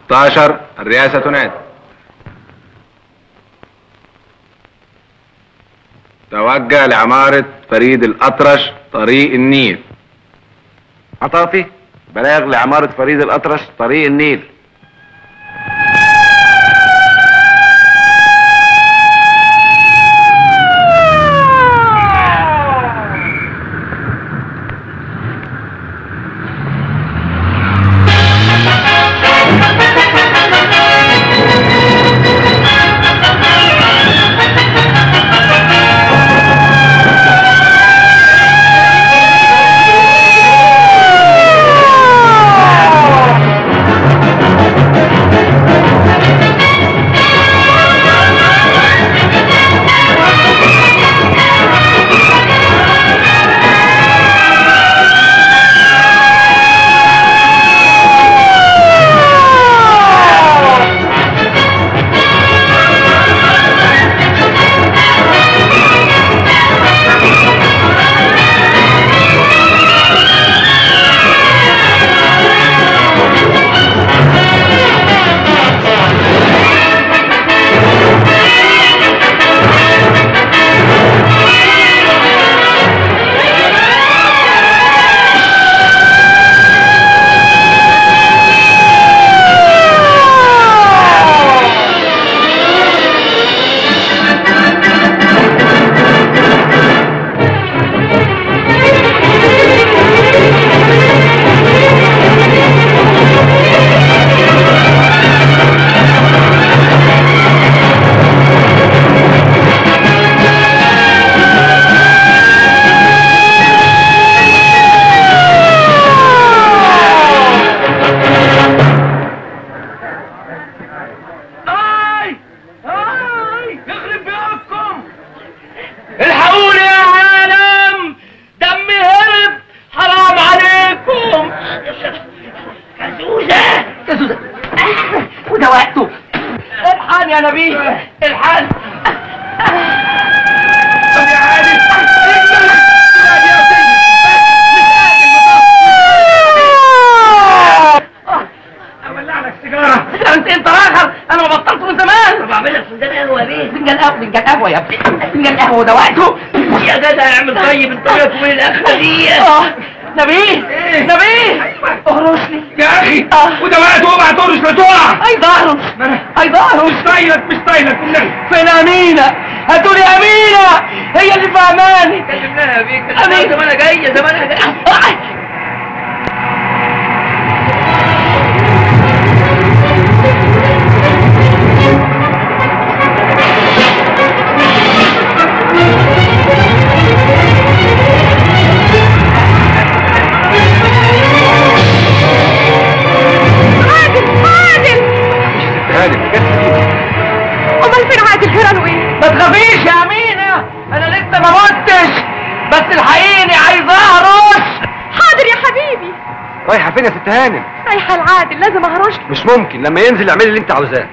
16 الرئاسة تنادي توجه لعمارة فريد الأطرش طريق النيل عطافي بلاغ لعمارة فريد الأطرش طريق النيل اي اي يخرب بيوتكم الحقوني يا عالم دمي هرب حرام عليكم كزوزة كزوزة وده وقته الحان يا نبي الحان طب يا عادل اولع لك سيجاره انت انت راخر انا ما بطلت من زمان طب اعمل لك فنجان قهوه يا بيه فنجان قهوه فنجان قهوه يا ابني فنجان قهوه ده وقته يا جدع اعمل طيب انت وياك وين الاخريه نبيه نبيه اهرشني يا اخي وده وقته اوعى تهرش لا تقع اي ظهره اي ظهره مش طايلك مش طايلك فين امينه هاتولي امينه هي اللي فهماني كلمناها يا بيه كلمناها زمانها جايه زمانها جايه عادل عادل هانم امال فين عادل جراله ايه ما تخافيش يا امينه انا لسه ما متش بس الحقيني عايز اهرش حاضر يا حبيبي رايحة فين يا ست هانم رايحه العادل لازم اهرش له. مش ممكن لما ينزل اعملي اللي انت عاوزاه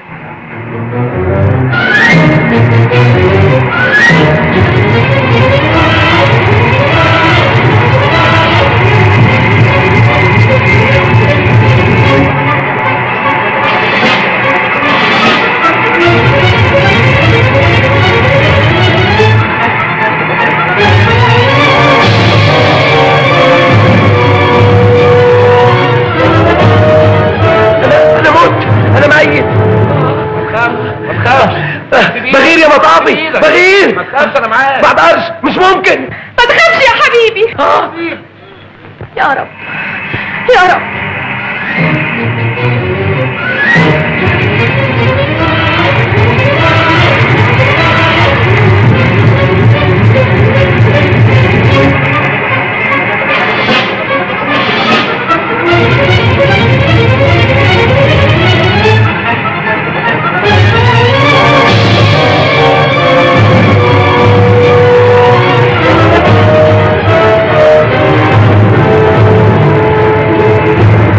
انا مت انا ميت ما تخافش بغير يا مطافي بغير ما تخافش انا معاك ما اقدرش مش ممكن ما تخافش يا حبيبي يا رب يا رب يا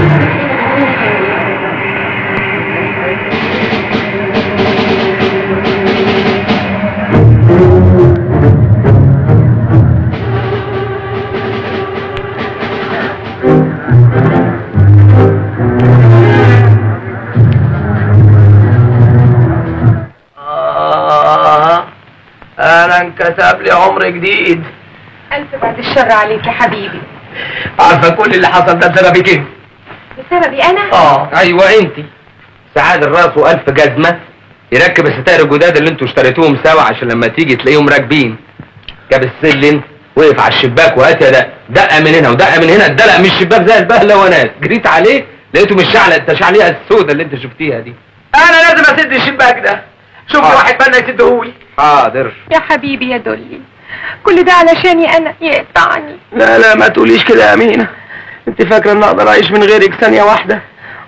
ساب لي عمر جديد ألف بعد الشر عليك يا حبيبي عارفه كل اللي حصل ده بسببك انت بسببي أنا اه ايوه انت سعاد الراس والف جزمه يركب الستائر الجداد اللي انتوا اشتريتوهم سوا عشان لما تيجي تلاقيهم راكبين جاب السلم وقف على الشباك وهات يا دق دقه من هنا ودقه من هنا اتدلق من الشباك زي البهلوانات جريت عليه لقيته مش شعله التشعليقه السوداء اللي انت شفتيها دي انا لازم اسد الشباك ده شوف آه. واحد بنا يسدهولي حاضر يا حبيبي يا دولي كل ده علشاني أنا يقطعني لا لا ما تقوليش كده يا أمينة انت فاكرة ان اقدر اعيش من غيرك ثانية واحدة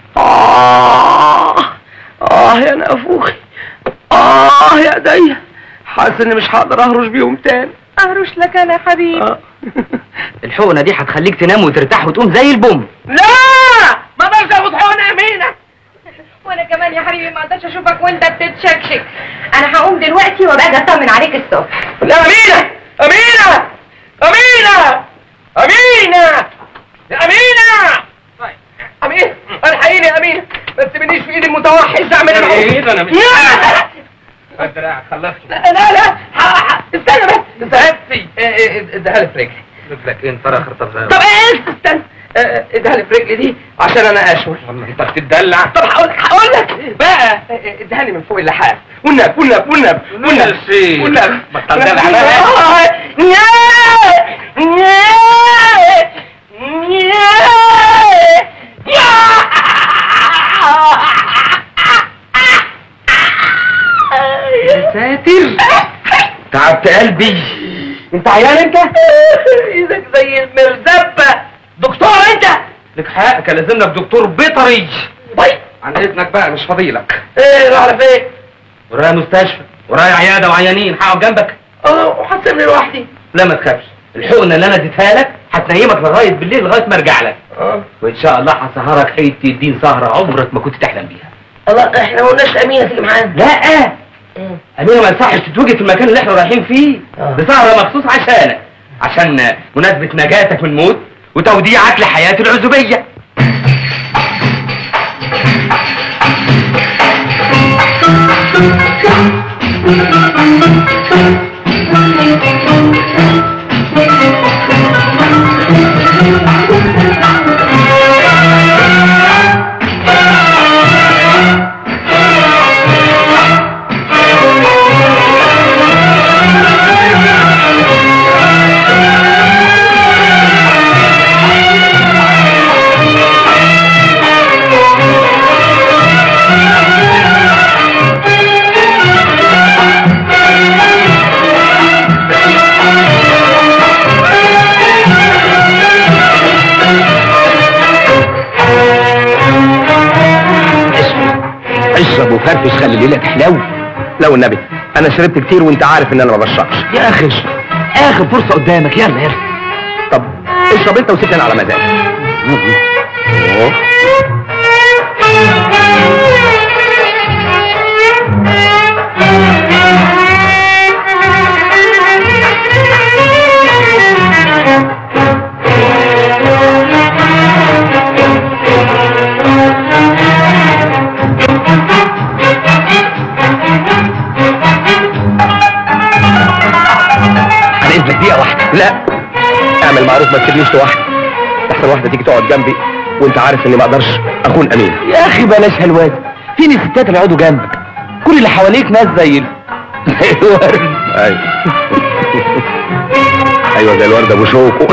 آه آه يا نافوخي آه يا ايديا حاسس اني مش هقدر اهرش بيهم تاني أهرش لك أنا يا حبيبي آه. الحقنه دي هتخليك تنام وترتاح وتقوم زي البوم لا ما اقدرش اخد حقنة يا أمينة وأنا كمان يا حبيبي ما أقدرش أشوفك وأنت بتتشكشك أنا هقوم دلوقتي وأبقى أجي أطمن عليك الصبح لا أمينة أمينة أمينة أمينة يا أمينة أمينة الحقيني يا أمينة ما تسيبنيش في إيدي المتوحش أعمل إيه ده أنا مش- لا الدراع خلصت لا لا لا ح- ح- استنى بس استنى اديها لي في رجلي رجلك انت راخر طب طب ايه استنى اه، اديها لي في رجلي دي عشان انا اشول انت بتدلع طب هقول هقول لك بقى اه، اه، اديها لي من فوق اللحاف والنب والنب والنب والنب شيء. والنب بطل دلع بقى. آه، يا- يا- يا- يا ساتر تعبت قلبي انت عيان انت؟ ايدك زي المرزبة دكتور انت؟ لك حق كان لازم لك دكتور بيطري طيب عن اذنك بقى مش فاضيلك ايه راح على فين؟ ورايا مستشفى ورايا عياده وعيانين هقعد جنبك اه وهتسيبني لوحدي لا ما تخافش الحقنه اللي انا اديتها لك هتنيمك لغايه بالليل لغايه ما ارجع لك اه وان شاء الله هسهرك حته الدين سهره عمرك ما كنت تحلم بيها الله احنا ما قلناش امينه تيجي معانا لا امينه ما يصحش تتوجد في المكان اللي احنا رايحين فيه آه. دي سهره مخصوص عشانك عشان مناسبه نجاتك من الموت وتوديعك لحياه العزوبيه اشرب وفرفش خلي الليله تحلو لو النبي انا شربت كتير وانت عارف ان انا ما بشربش يا اخي اخر فرصه قدامك يلا يلا طب اشرب انت وسيبني أنا على مزاجي أوه. عن اذنك دقيقه واحده لا اعمل معروف ما تسيبنيش لوحدي احسن واحده تيجي تقعد جنبي وانت عارف اني ما اقدرش اكون امين يا اخي بلاش هلوات فين الستات اللي يقعدوا جنبك كل اللي حواليك ناس زي ال- زي الورد ايوه ايوه زي الورده ابو شوكو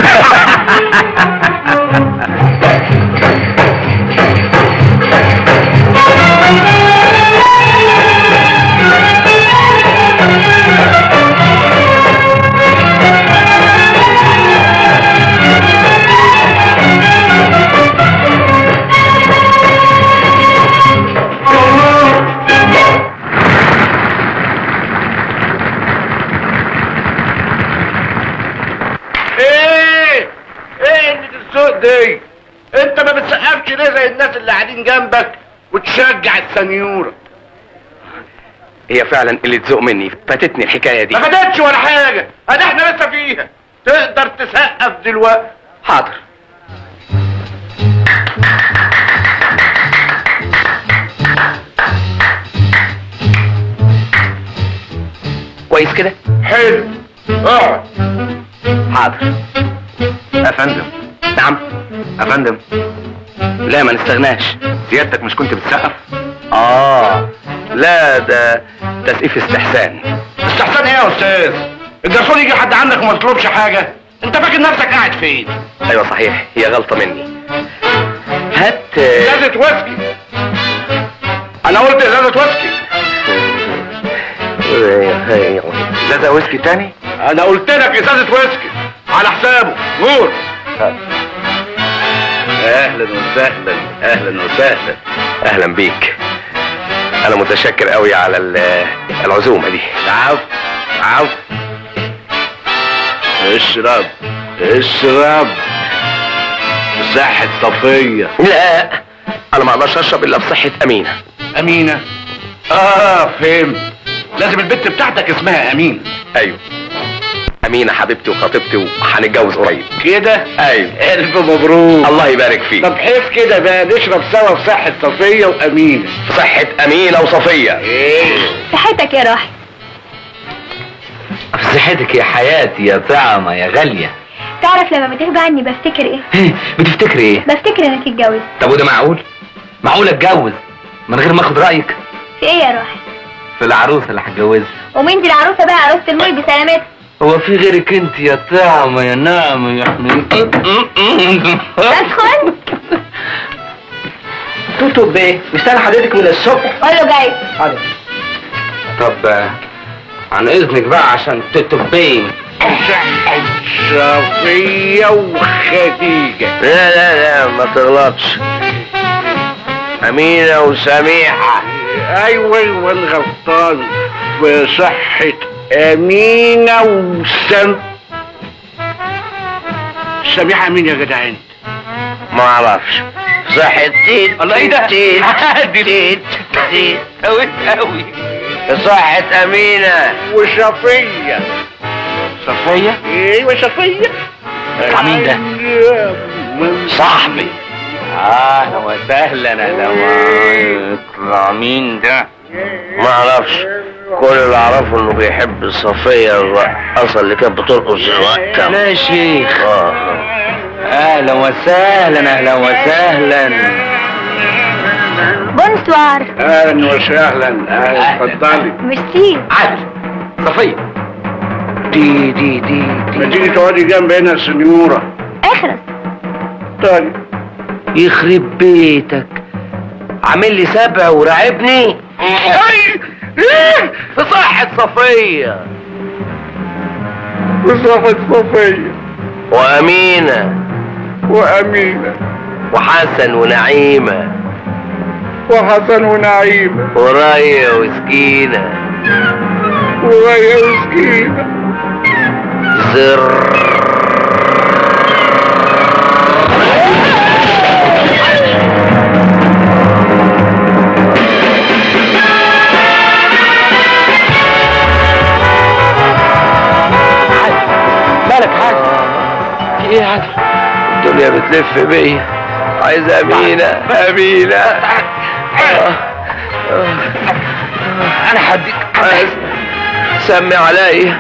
ايه ايه اللي الذوق دي انت ما بتسقفش ليه زي الناس اللي قاعدين جنبك وتشجع السنيوره هي فعلا قله ذوق مني فاتتني الحكايه دي ما خدتش ولا حاجه ادي احنا لسه فيها تقدر تسقف دلوقتي حاضر كويس كده حلو اقعد حاضر يا فندم نعم يا فندم لا ما نستغناش سيادتك مش كنت بتسقف اه لا ده تسقيف استحسان استحسان ايه يا استاذ الجرسون يجي حد عندك وما يطلبش حاجه انت فاكر نفسك قاعد فين ايوه صحيح هي غلطه مني هات ازازه ويسكي انا قلت ازازه ويسكي ازازه ويسكي تاني انا قلت لك ازازه ويسكي على حسابه نور اهلا وسهلا اهلا وسهلا اهلا بيك انا متشكر قوي على ال- العزومه دي عفو عفو اشرب اشرب صحة صفية لا انا ما اقدرش اشرب الا بصحه امينه أمينة اه فهمت لازم البت بتاعتك اسمها أمينة ايوه امينه حبيبتي وخطيبتي وهنتجوز قريب كده ايوه ألف مبروك الله يبارك فيك طب حيث كده بقى نشرب سوا في صحة صفية وأمينة في صحه امينه وصفيه ايه صحتك يا راحل في صحتك يا حياتي يا طعمة يا غالية تعرف لما بتغيب عني بفتكر ايه بتفتكري ايه بفتكر انك اتجوزت طب وده معقول معقول اتجوز من غير ما اخد رايك في ايه يا راحل في العروسه اللي هتجوزها ومين دي العروسه بقى عروسه المولد بسلامتها هو في غيرك انت يا طعمة يا نعمة يا حنين ادخل توتو بيه مستني حضرتك من الصبح قول له جاي طب آه، عن اذنك بقى عشان تتبين صحة صفية وخديجة لا لا لا ما تغلطش امينه وسميحه ايوه ايوه أنا غلطان في صحة أمينة وسم سميحة مين يا جدع انت؟ ما اعرفش صحه تيت الله ايه ده؟ تيت تيت تيت قوي قوي صحه امينه وصفية صفية ايوه صفية بتاع مين ده؟ صاحبي اهلا وسهلا اهلا يطلع مين ده؟ ما اعرفش كل اللي اعرفه انه بيحب صفية الرقاصة اللي كانت بترقص دلوقتي لا يا شيخ آه. اهلا وسهلا اهلا وسهلا بونسوار اهلا وسهلا اهلا اتفضلي ميرسي عادل صفية دي دي دي ما دي تيجي تقعدي جنب هنا السنيورة اخرس طيب يخرب بيتك عامل لي سبع وراعبني اي ايه في صحة صفية وصفة صفية وأمينة وأمينة وحسن ونعيمة وحسن ونعيمة وراية وسكينة وغير مسكينة زر مالك حاجة في ايه يا عادل؟ الدنيا بتلف بيا عايز أمينة أمينة آه. آه. انا هديك عايز سمي عليا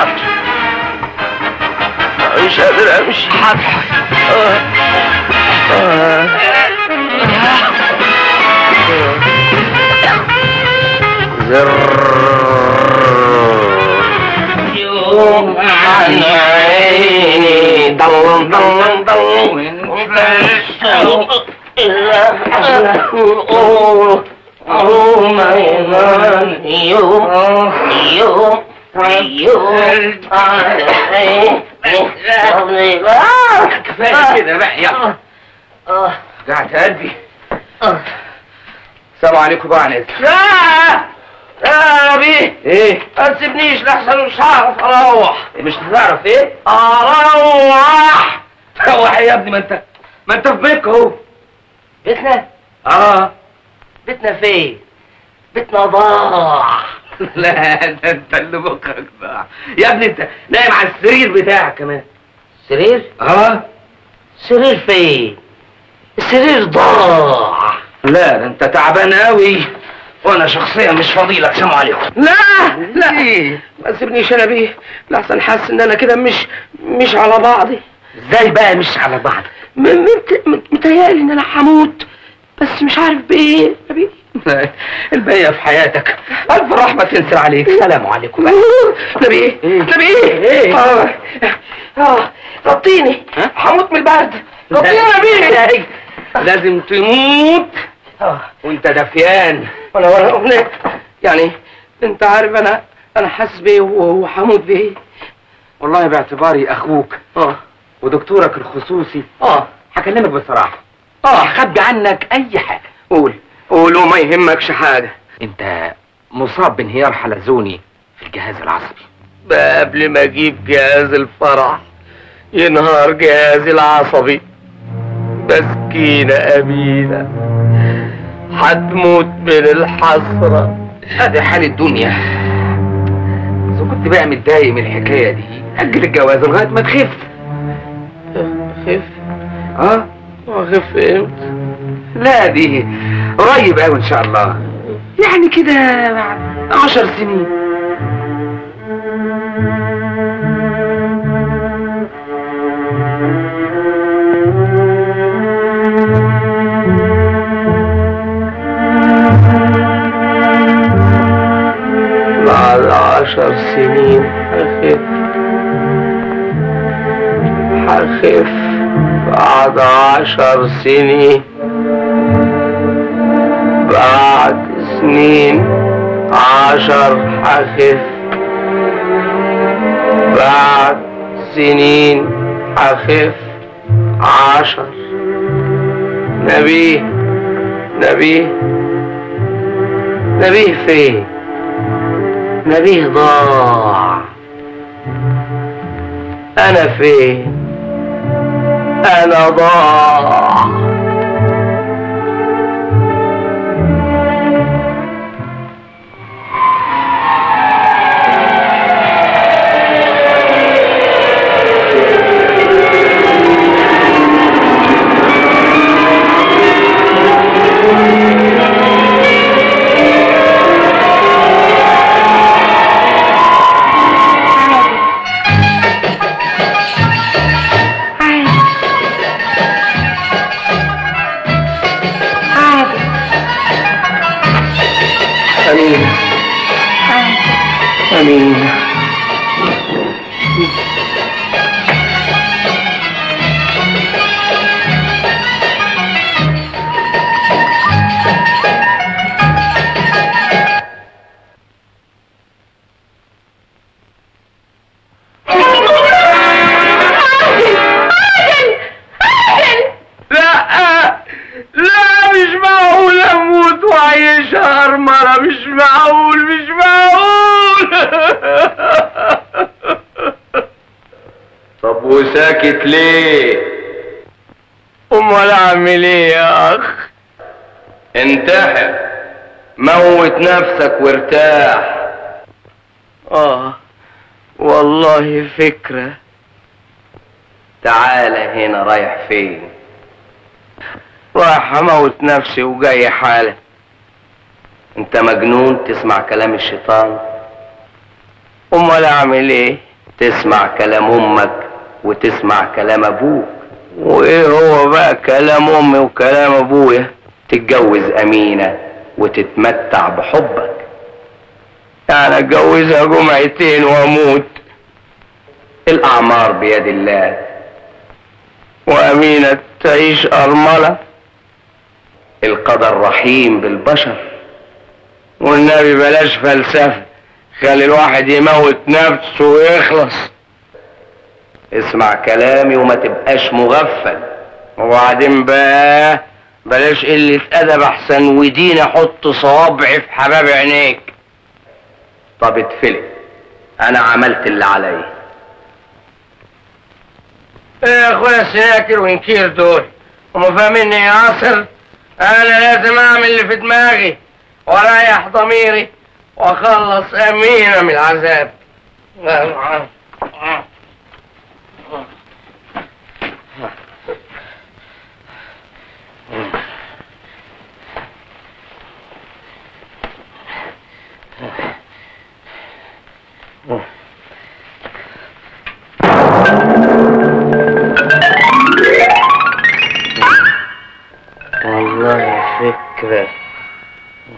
مش قادر امشي آه. آه. زر يوم عن عيني ضل ضل ضل كفايه كده بقى يلا قاعد قلبي السلام عليكم بقى يا ناس يا يا بيه ايه ما تسيبنيش لحسن مش هعرف اروح مش هتعرف ايه اروح روح يا ابني ما انت ما انت في بيتك اهو بيتنا اه بيتنا فين بيتنا ضاع لا ده انت اللي مخك ضاع يا ابني انت نايم على السرير بتاعك كمان سرير اه سرير فين السرير ضاع لا ده انت تعبان قوي وانا شخصيا مش فاضيلك سلام عليكم لا لا ما تسيبنيش انا بيه لحسن حاسس ان انا كده مش مش على بعضي ازاي بقى مش على بعض م- مت- مت- متهيألي ان انا هموت بس مش عارف بايه يا بيه الباقية في حياتك الف رحمة تنزل عليك سلام عليكم بقى. نبي إيه؟ نبي إيه؟ اه اه غطيني ها؟ هموت من البرد غطيني يا بيه لازم تموت اه وانت دفيان وانا وانا هناك يعني انت عارف انا انا حاسس بايه وهموت بايه والله باعتباري اخوك اه ودكتورك الخصوصي اه هكلمك بصراحة اه هخبي عنك اي حاجة قول قول وما يهمكش حاجه انت مصاب بانهيار حلزوني في الجهاز العصبي بقى قبل ما اجيب جهاز الفرح ينهار جهازي العصبي مسكينة أمينة هتموت من الحسرة ادي حال الدنيا اذا كنت بقى متضايق من الحكاية دي اجل الجواز لغاية ما تخف خف اه وخف امتى لا دي قريب قوي ان شاء الله يعني كده بعد عشر سنين بعد عشر سنين هخف هخف بعد عشر سنين بعد سنين عشر هخف بعد سنين هخف عشر نبيه نبيه نبيه فين نبيه ضاع انا فين انا ضاع امين امين لا لا مش معقول اموت واعيش ارمله مش معقول مش معقول طب وساكت ليه امال اعمل ايه يا اخ انتحر موت نفسك وارتاح اه والله فكرة تعالى هنا رايح فين رايح اموت نفسي وجاي حالة انت مجنون تسمع كلام الشيطان امال اعمل ايه تسمع كلام امك وتسمع كلام ابوك وايه هو بقى كلام امي وكلام ابويا تتجوز امينة وتتمتع بحبك يعني اتجوزها جمعتين واموت الاعمار بيد الله وامينة تعيش ارملة القدر رحيم بالبشر والنبي بلاش فلسفة خلي الواحد يموت نفسه ويخلص اسمع كلامي وما تبقاش مغفل وبعدين بقى بلاش قلة أدب أحسن ودين أحط صوابعي في حباب عينيك طب اتفلت أنا عملت اللي عليا ايه يا اخويا سناكر ونكير دول هم فاهميني يا عاصر انا لازم اعمل اللي في دماغي واريح ضميري واخلص امينه من العذاب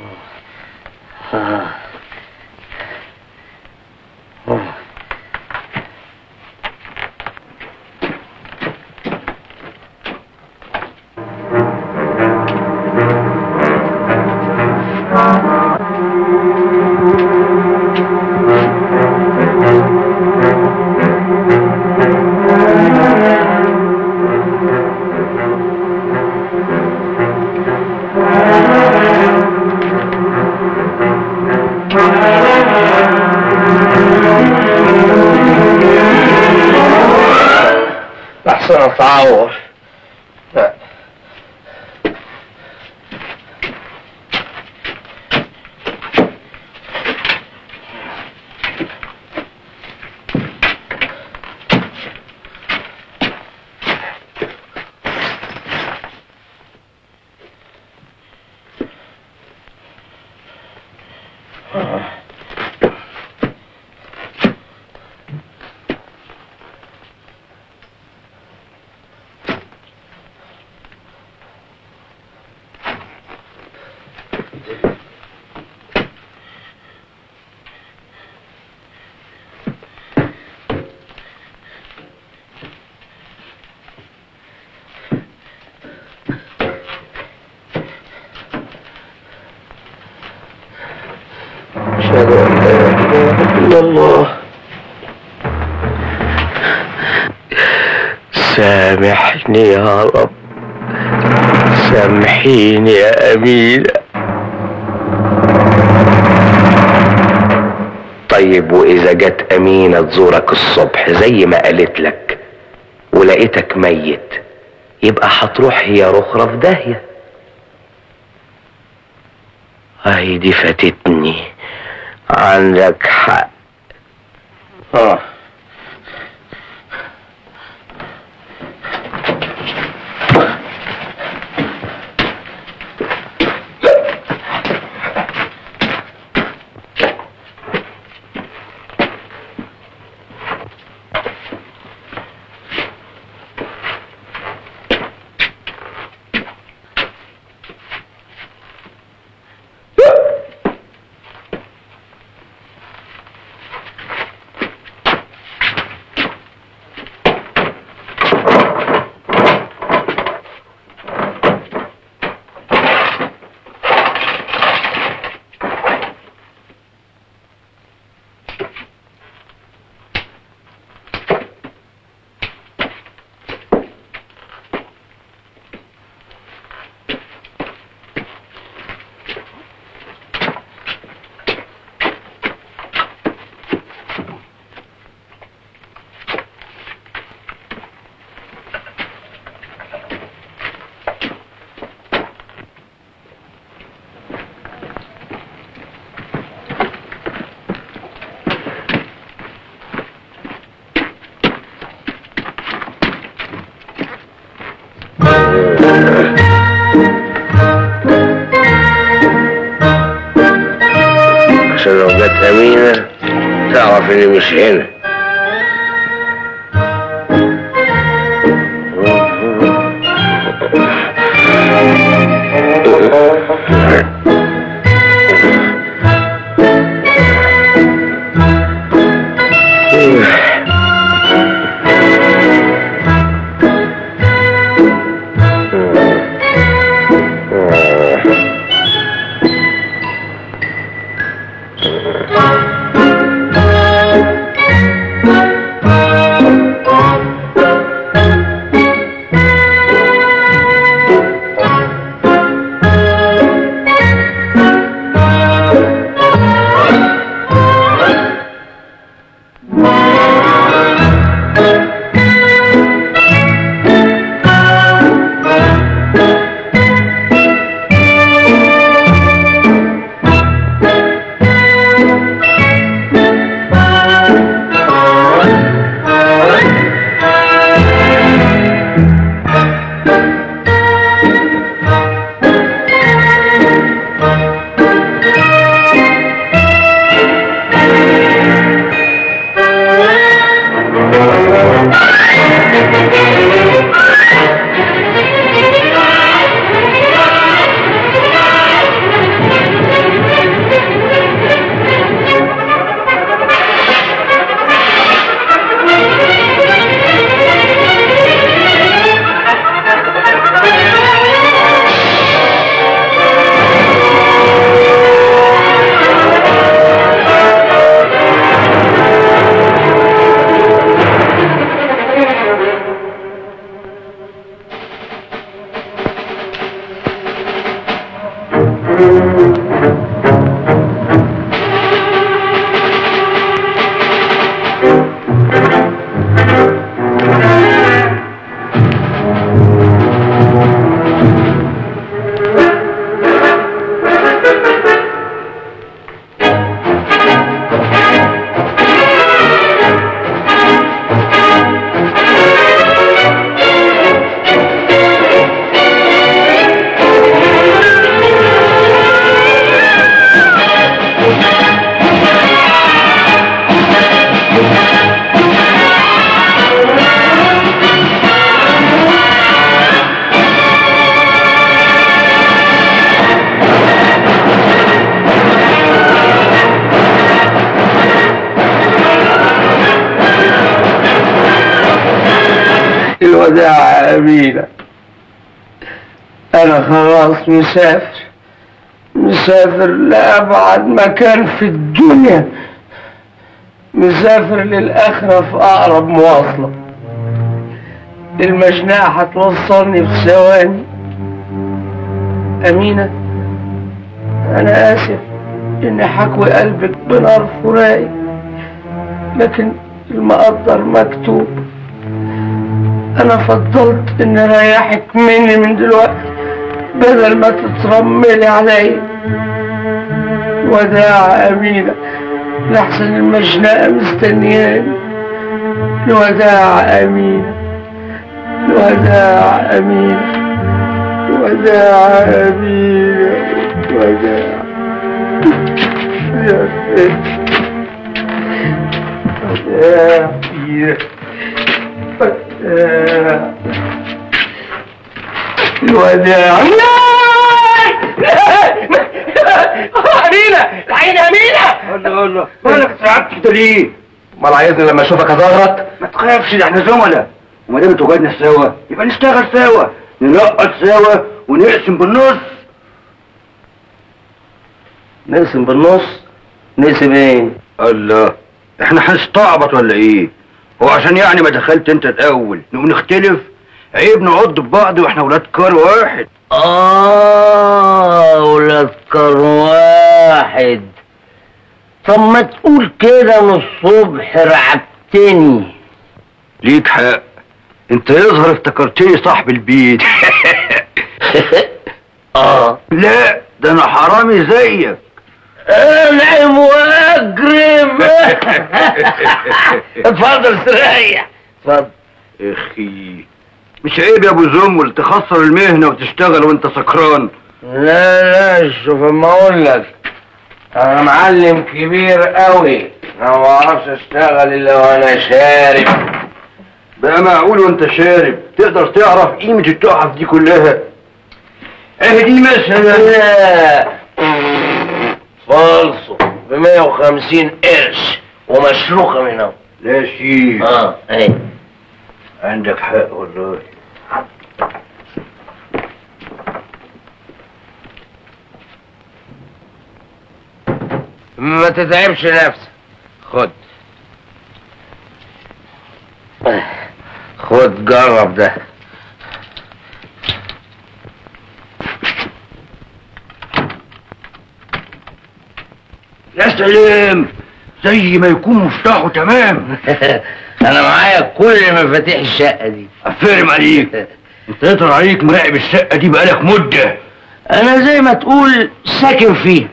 احسن اتعور لا أشهد أن لا إله إلا الله سامحني يا رب سامحيني يا أمينة طيب وإذا جت أمينة تزورك الصبح زي ما قالت لك ولقيتك ميت يبقى هتروح هي رخرة في داهية هاي دي فاتتني عندك حق اه عشان لو جت أمينة تعرف إني مش هنا الوداع يا أمينة أنا خلاص مسافر مسافر لأبعد مكان في الدنيا مسافر للآخرة في أقرب مواصلة المجناة هتوصلني في ثواني أمينة أنا آسف إني حكوي قلبك بنار فراقي لكن المقدر مكتوب أنا فضلت إني أريحك مني من دلوقتي بدل ما تترملي عليا وداع أمينة لحسن المجناء مستنياني الوداع أمينة الوداع أمينة الوداع أمينة الوداع يا ست وداع يا وداع الوداع أمينة العين أمينة قول له قول له مالك تعبت كده ليه؟ امال عايزني لما اشوفك ازغرط ما تخافش ده احنا زملاء وما دام انتوا قعدنا سوا يبقى نشتغل سوا ننقط سوا ونقسم بالنص نقسم بالنص نقسم ايه؟ الله احنا هنستعبط ولا ايه هو عشان يعني ما دخلت انت الاول نقوم نختلف عيب نعض ببعض واحنا ولاد كار واحد آه ولاد كار واحد طب ما تقول كده من الصبح رعبتني ليك حق انت يظهر افتكرتني صاحب البيت اه لا ده انا حرامي زيك انا مجرم اتفضل استريح اتفضل اخي مش عيب يا ابو زمل تخسر المهنه وتشتغل وانت سكران لا لا شوف اما اقول لك انا معلم كبير قوي انا ما اعرفش اشتغل الا وانا شارب بقى معقول وانت شارب تقدر تعرف قيمه التحف دي كلها ايه دي مثلا لا فالصو ب 150 قرش ومشروخه من اهو لا شيء اه ايه عندك حق والله ما تتعبش نفسك خد خد جرب ده يا سلام زي ما يكون مفتاحه تمام انا معايا كل مفاتيح الشقه دي افرم عليك انت يطر عليك مراقب الشقه دي بقالك مده انا زي ما تقول ساكن فيه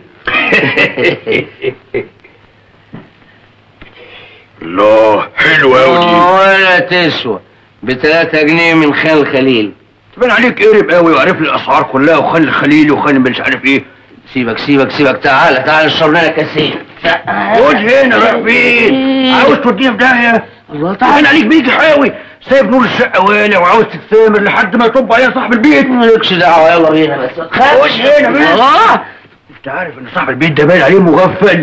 الله حلوه قوي دي ولا تسوى بتلاتة جنيه من خان الخليل تبان عليك قرب قوي وعارف لي الاسعار كلها وخلي الخليل وخلي مش عارف ايه سيبك سيبك سيبك تعالى تعالى اشرب لنا كاسين خد هنا رايح فين عاوز تودينا في داهيه الله تعال عليك بيجي حاوي سايب نور الشقه والع وعاوز تتسامر لحد ما يطب عليها صاحب البيت مالكش دعوه يلا بينا بس ما تخافش خش هنا بس. الله انت عارف ان صاحب البيت ده باين عليه مغفل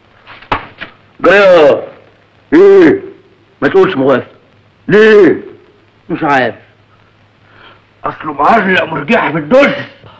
جاي ايه ما تقولش مغفل ليه مش عارف اصله معلق مرجحه في الدش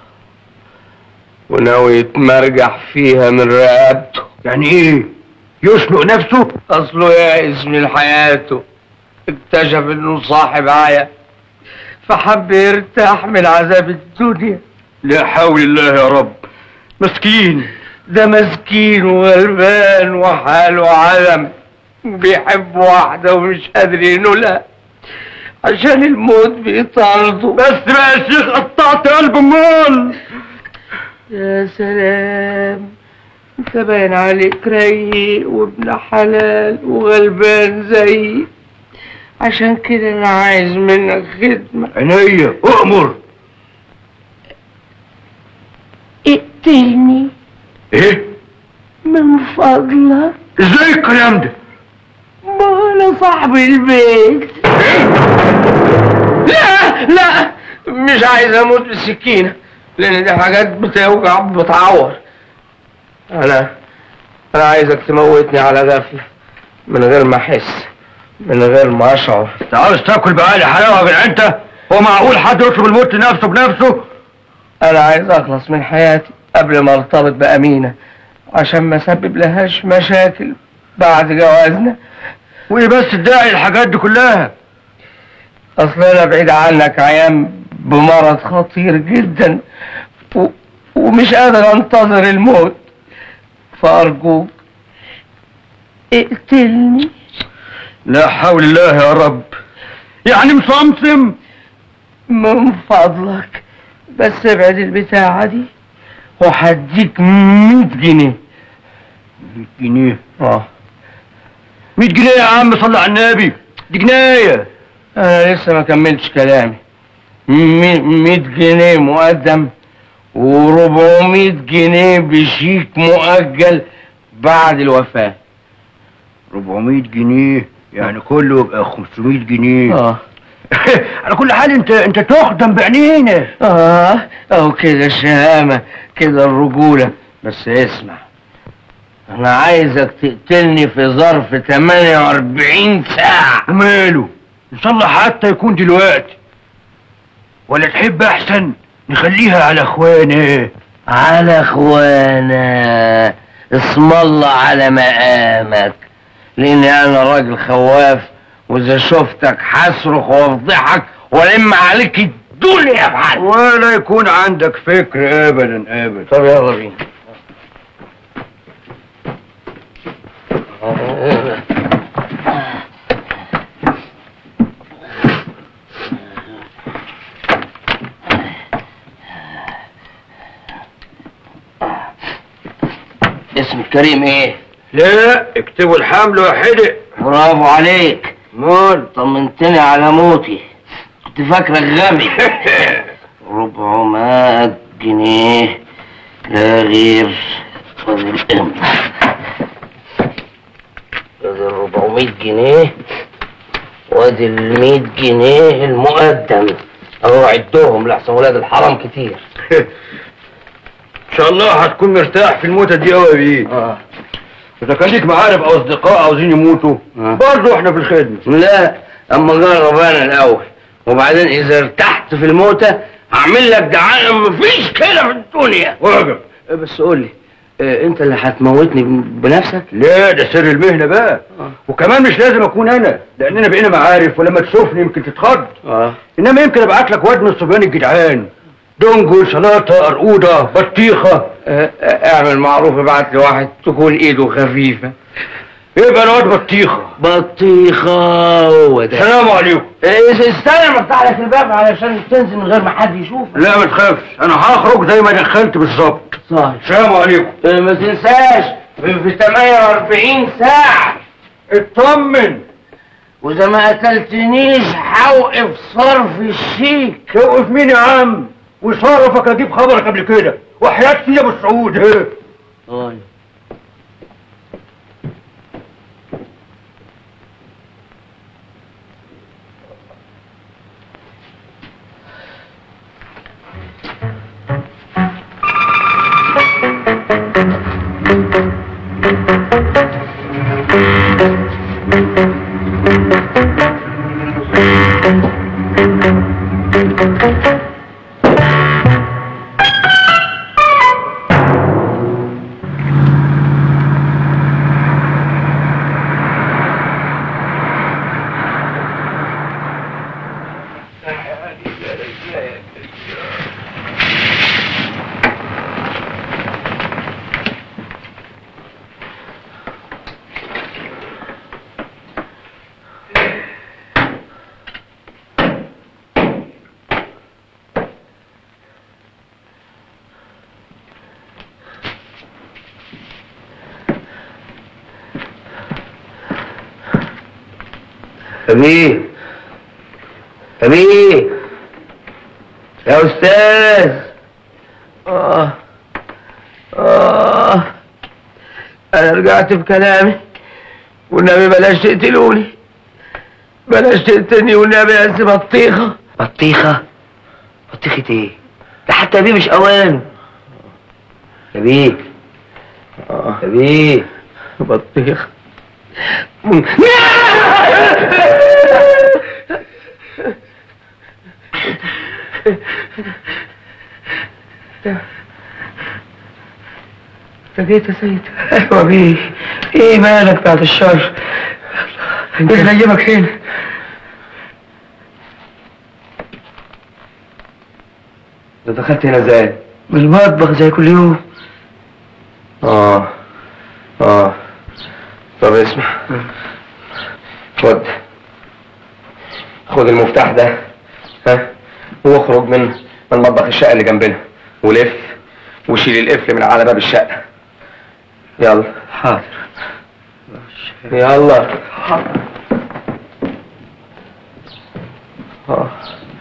وناوي يتمرجح فيها من رقبته يعني ايه يشنق نفسه اصله يائس من حياته اكتشف انه صاحب عيا فحب يرتاح من عذاب الدنيا لا حول الله يا رب مسكين ده مسكين وغلبان وحاله علم بيحب واحدة ومش قادر ينولها عشان الموت بيطارده بس بقى يا شيخ قطعت قلب امال يا سلام انت باين عليك رقيق وابن حلال وغلبان زيي عشان كده انا عايز منك خدمة عينيا اؤمر اقتلني ايه من فضلك ازاي الكلام ده ما انا صاحب البيت لا لا مش عايز اموت بالسكينة لان دي حاجات بتوجع بتعور انا انا عايزك تموتني على غفلة من غير ما احس من غير ما اشعر انت عاوز تاكل بعقل حلاوه من انت هو معقول حد يطلب الموت لنفسه بنفسه انا عايز اخلص من حياتي قبل ما ارتبط بامينه عشان ما اسبب لهاش مشاكل بعد جوازنا وايه بس الداعي للحاجات دي كلها اصل انا بعيد عنك عيان بمرض خطير جدا و... ومش قادر انتظر الموت فارجوك اقتلني لا حول الله يا رب يعني مصمصم من فضلك بس ابعد البتاعة دي وهديك 100 جنيه 100 جنيه اه 100 جنيه يا عم صلي على النبي دي جنايه انا لسه ما كملتش كلامي 100 جنيه مقدم و400 جنيه بشيك مؤجل بعد الوفاة 400 جنيه يعني كله يبقى 500 جنيه اه على كل حال انت انت تخدم بعينينا اه اهو كده الشهامة كده الرجولة بس اسمع انا عايزك تقتلني في ظرف 48 ساعة وماله ان شاء الله حتى يكون دلوقتي ولا تحب احسن نخليها على اخوانا على اخوانا اسم الله على مقامك لاني انا راجل خواف واذا شفتك هصرخ وافضحك والم عليك الدنيا بحال ولا يكون عندك فكر ابدا ابدا طب يلا بينا اسم الكريم ايه؟ لا اكتبوا الحمل وحدق برافو عليك مال طمنتني على موتي كنت فاكرك غبي 400 جنيه لا غير خد الامضة ادي ال 400 جنيه وادي ال 100 جنيه المقدم اهو عدهم لحسن ولاد الحرام كتير ان شاء الله هتكون مرتاح في الموتة دي قوي يا بيه اه اذا كان ليك معارف او اصدقاء عاوزين يموتوا آه. برضه احنا في الخدمة لا اما جرب انا الاول وبعدين اذا ارتحت في الموتة هعمل لك دعاية مفيش كده في الدنيا واجب بس قول لي انت اللي هتموتني بنفسك لا ده سر المهنة بقى وكمان مش لازم اكون انا لاننا بقينا معارف ولما تشوفني يمكن تتخض اه انما يمكن ابعت لك واد من الصبيان الجدعان دونجو سلطة قرقودة بطيخة اعمل معروف ابعت لي واحد تكون ايده خفيفة يبقى الواد بطيخة بطيخة هو ده السلام عليكم إيه، استنى ما افتح لك الباب علشان تنزل من غير ما حد يشوفك لا ما تخافش انا هخرج زي ما دخلت بالظبط صحيح السلام عليكم إيه، ما تنساش في في 48 ساعة اطمن واذا ما قتلتنيش هوقف صرف الشيك توقف مين يا عم وصرفك اجيب خبرك قبل كده وحياة سيدي ابو السعود ها. طيب أبيه أبيه يا أستاذ آه آه أنا رجعت في كلامي والنبي بلاش تقتلوني بلاش تقتلني والنبي يا أنسي بطيخة بطيخة بطيخة إيه؟ ده حتى أبيه مش أوانه يا بيه يا بيه بطيخة انت جيت يا سيد ايوه بيه ايه مالك بعد الشر انت نيمك فين انت دخلت هنا ازاي؟ من المطبخ زي كل يوم اه اه طب اسمع خد خد المفتاح ده ها واخرج من من مطبخ الشقه اللي جنبنا ولف وشيل القفل من على باب الشقه يلا حاضر يلا آه.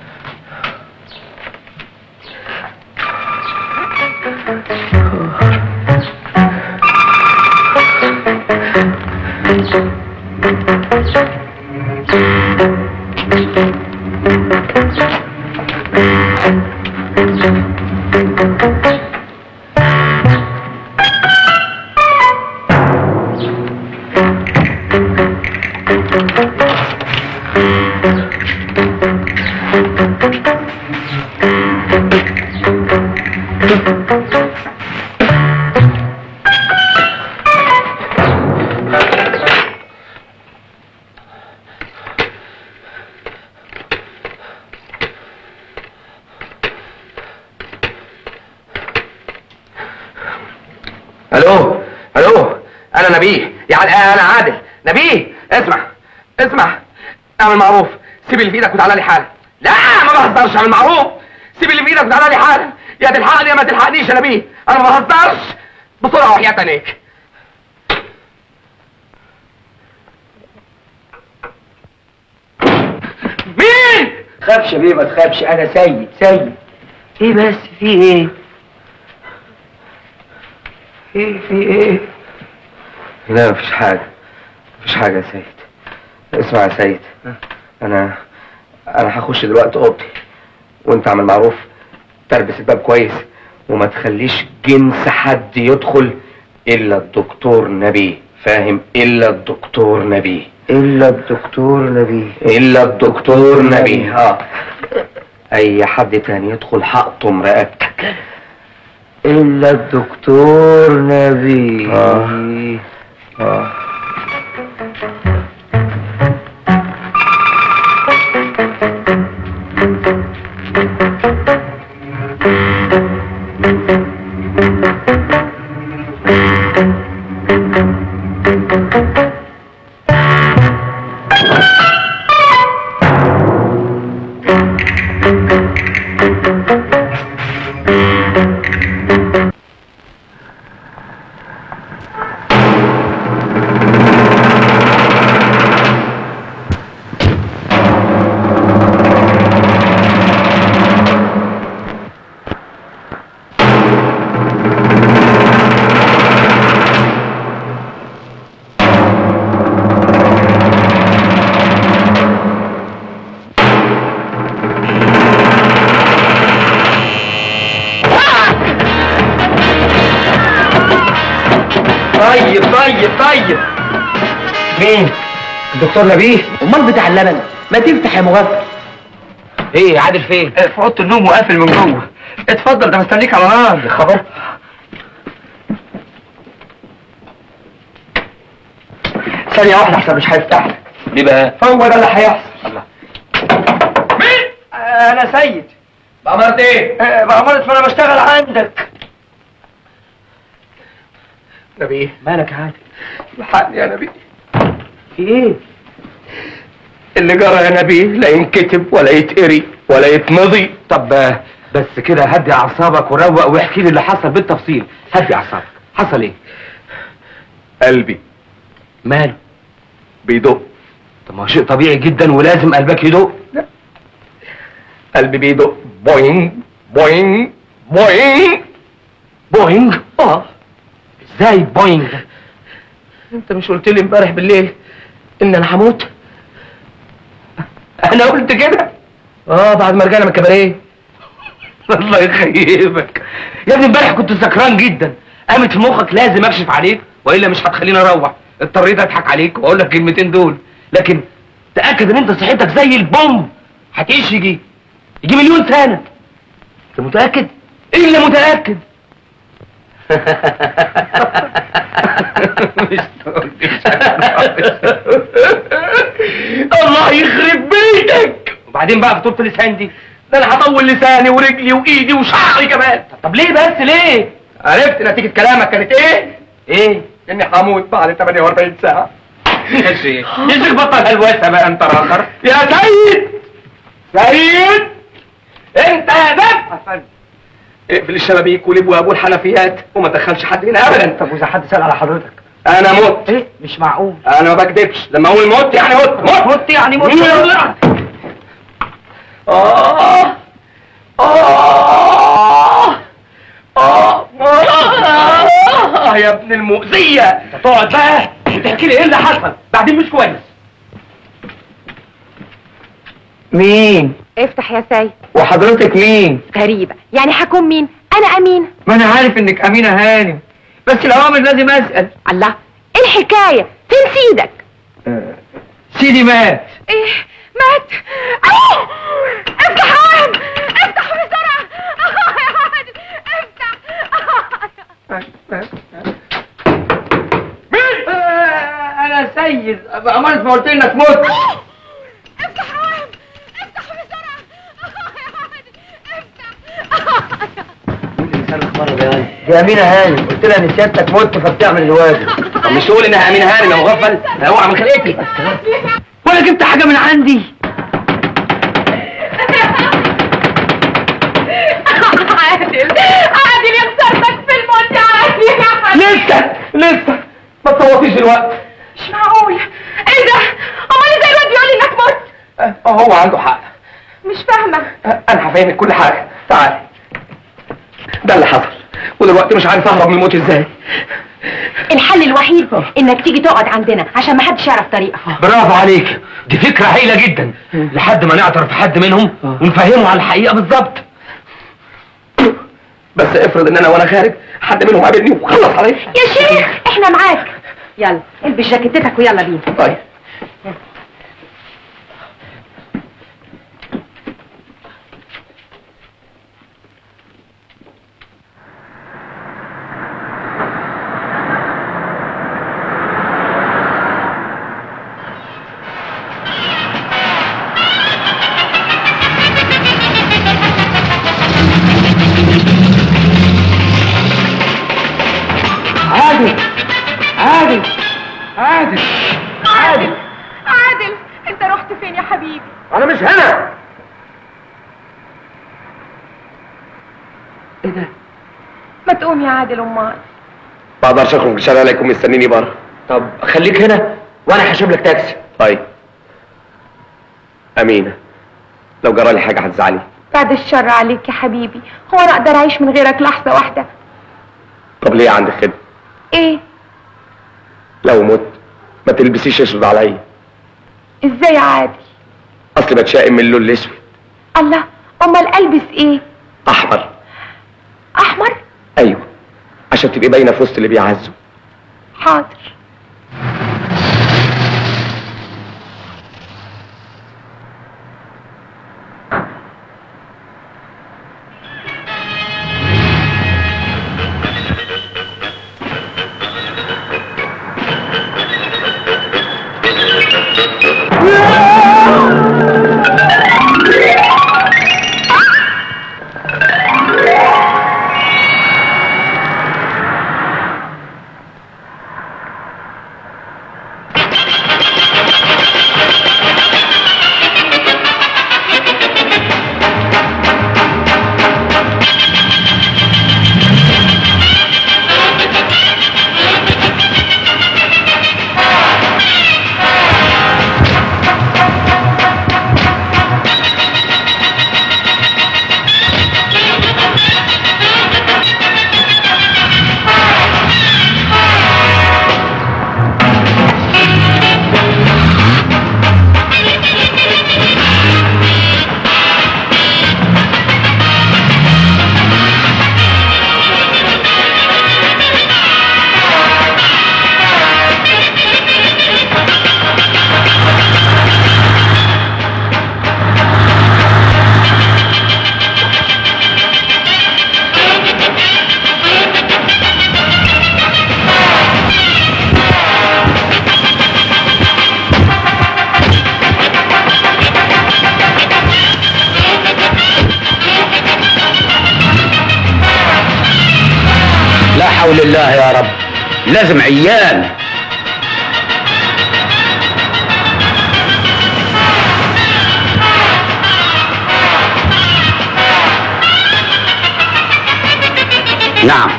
الو الو انا نبيه يعني انا عادل نبيه اسمع اسمع اعمل معروف سيب اللي في ايدك وتعالى لي حالا لا ما بهزرش اعمل معروف سيب اللي في ايدك وتعالى لي حالا يا تلحقني يا ما تلحقنيش يا نبيه انا ما بهزرش بسرعه وحياة عينيك مين تخافش يا بيه ما تخافش انا سيد سيد ايه بس في ايه ايه في ايه لا مفيش حاجة مفيش حاجة يا سيد اسمع يا سيد أنا أنا هخش دلوقتي أوضتي وأنت اعمل معروف تربس الباب كويس وما تخليش جنس حد يدخل إلا الدكتور نبي فاهم إلا الدكتور نبي الا الدكتور نبيل إلا الدكتور نبي اه أي حد تاني يدخل هقطم رقبتك الا الدكتور نبيل آه. اه طيب طيب طيب مين الدكتور نبيه امال بتاع اللبن ما تفتح يا مغفل ايه عادل فين؟ في اوضه النوم وقافل من جوه اتفضل ده مستنيك على نار يا خبر ثانية واحدة احسن مش هيفتح لك ليه بقى؟ هو ده اللي هيحصل الله مين؟ آه انا سيد بأمرت ايه؟ آه بأمارة ما انا بشتغل عندك نبي مالك يا عادل الحقني يا نبي في ايه؟ اللي جرى يا نبي لا ينكتب ولا يتقري ولا يتمضي طب آه، بس كده هدي اعصابك وروق واحكي لي اللي حصل بالتفصيل هدي اعصابك حصل ايه؟ قلبي ماله؟ بيدق طب ما هو شيء طبيعي جدا ولازم قلبك يدق قلبي بيدق بوينج بوينج بوينج بوينج اه ازاي بوينج ده؟ انت مش قلت لي امبارح بالليل ان انا هموت؟ انا قلت كده اه بعد ما رجعنا من الكباريه الله يخيبك يا ابني امبارح كنت سكران جدا قامت في مخك لازم اكشف عليك والا مش هتخليني اروح اضطريت اضحك عليك واقول لك الكلمتين دول لكن تاكد ان انت صحتك زي البوم هتعيش يجي يجي مليون سنه انت متاكد ايه اللي متاكد مش الله يخرب بيتك وبعدين بقى في طول لسان دي ده انا هطول لساني ورجلي وايدي وشعري كمان طب ليه بس ليه عرفت نتيجة كلامك كانت ايه ايه اني هموت بعد 48 ساعة يا شيخ يا شيخ بطل هلوسة بقى انت راخر يا سيد سيد انت يا دب اقفل الشبابيك والابواب والحنفيات وما تدخلش حد هنا ابدا طب واذا حد سال على حضرتك انا مت ايه مش معقول انا ما بكدبش لما اقول مت يعني مت مت مت يعني مت آه آه آه آه يا ابن المؤذية انت تقعد بقى تحكي لي ايه اللي حصل بعدين مش كويس مين افتح يا سيد وحضرتك مين غريبة يعني هكون مين انا امينة ما انا عارف انك امينه هانم بس الاوامر لازم اسال الله ايه الحكاية فين سيدك سيدي مات ايه مات أوه! افتح يا عم افتح بسرعة يا عادل افتح مين انا سيد امرت ما قلت انك مت افتح يا عم افتح بسرعة يا عادل افتح دي امينه هانم قلت لها ان سيادتك مت فبتعمل الواجب طب مش تقول انها امين هانم يا مغفل اوعى من خلقتي ولا جبت حاجه من عندي عادل عادل يا خسارتك في الموت يا عادل يا حبيبي لسه لسه ما تصوتيش دلوقتي مش معقول ايه ده امال ازاي الواد بيقول لي انك مت اه هو عنده حق مش فاهمه انا هفهمك كل حاجه تعال ده اللي حصل ودلوقتي مش عارف اهرب من الموت ازاي الحل الوحيد انك تيجي تقعد عندنا عشان ما حدش يعرف طريقك برافو عليك دي فكرة هايلة جدا لحد ما نعترف حد منهم ونفهمه على الحقيقة بالظبط بس افرض ان انا وانا خارج حد منهم قابلني وخلص عليا يا شيخ احنا معاك يلا البس جاكيتتك ويلا بينا طيب عادل عادل عادل عادل عادل انت رحت فين يا حبيبي انا مش هنا ايه ده ما تقوم يا عادل امال ما اقدرش اخرج الشارع عليكم مستنيني بره طب خليك هنا وانا هشوف لك تاكسي طيب امينه لو جرى لي حاجه هتزعلي بعد الشر عليك يا حبيبي هو انا اقدر اعيش من غيرك لحظه واحده طب ليه عندك خدمه ايه لو مت ما تلبسيش اسود عليا ازاي يا عادل اصل بتشائم من اللون الاسود الله امال البس ايه احمر احمر ايوه عشان تبقي باينه في وسط اللي بيعزوا حاضر الله يا رب لازم عيان نعم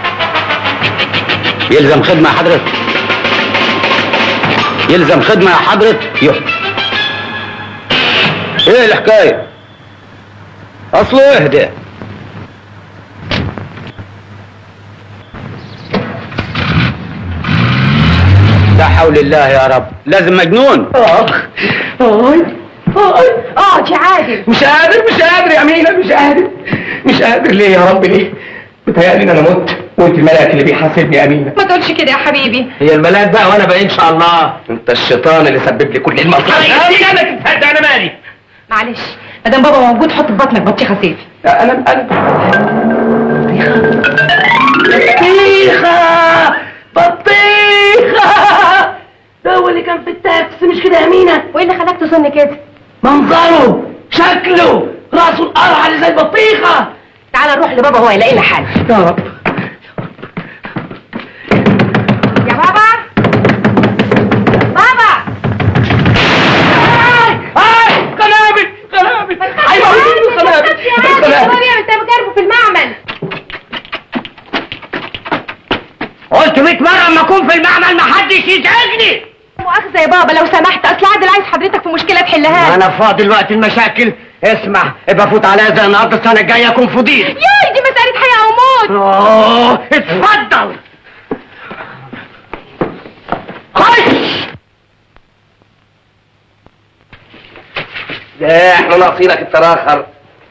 يلزم خدمة يا حضرتك يلزم خدمة يا حضرتك يو. ايه الحكاية اصله اهدى لا حول الله يا رب لازم مجنون اخ اقعد اقعد اقعد يا عادل مش قادر مش قادر يا مينا مش قادر مش قادر ليه يا رب ليه بتهيألي ان انا مت وانت الملاك اللي بيحاسبني يا امينه ما تقولش كده يا حبيبي هي الملاك بقى وانا بقى ان شاء الله انت الشيطان اللي سبب لي كل المصائب انا تتصدق انا مالي معلش ما دام بابا موجود حط في بطنك بطيخه سيف انا القلب بطيخه بطيخه ده هو اللي كان في التاكسي مش كده يا امينه وايه اللي خلاك تظن كده منظره شكله راسه القرع اللي زي البطيخه تعال نروح لبابا هو يلاقي لنا حل يا رب يا بابا بابا هاي قنابل قنابل ايوه قنابل قنابل انت بجربه في المعمل قلت 100 مره اما اكون في المعمل ما حدش يزعجني مؤاخذة يا بابا لو سمحت اصل عادل عايز حضرتك في مشكلة تحلها انا فاضي دلوقتي المشاكل اسمع ابقى فوت عليا زي النهارده السنه الجايه اكون فضيل ياي دي مسألة حياة او موت اوه اتفضل خش ده احنا ناقصينك التراخر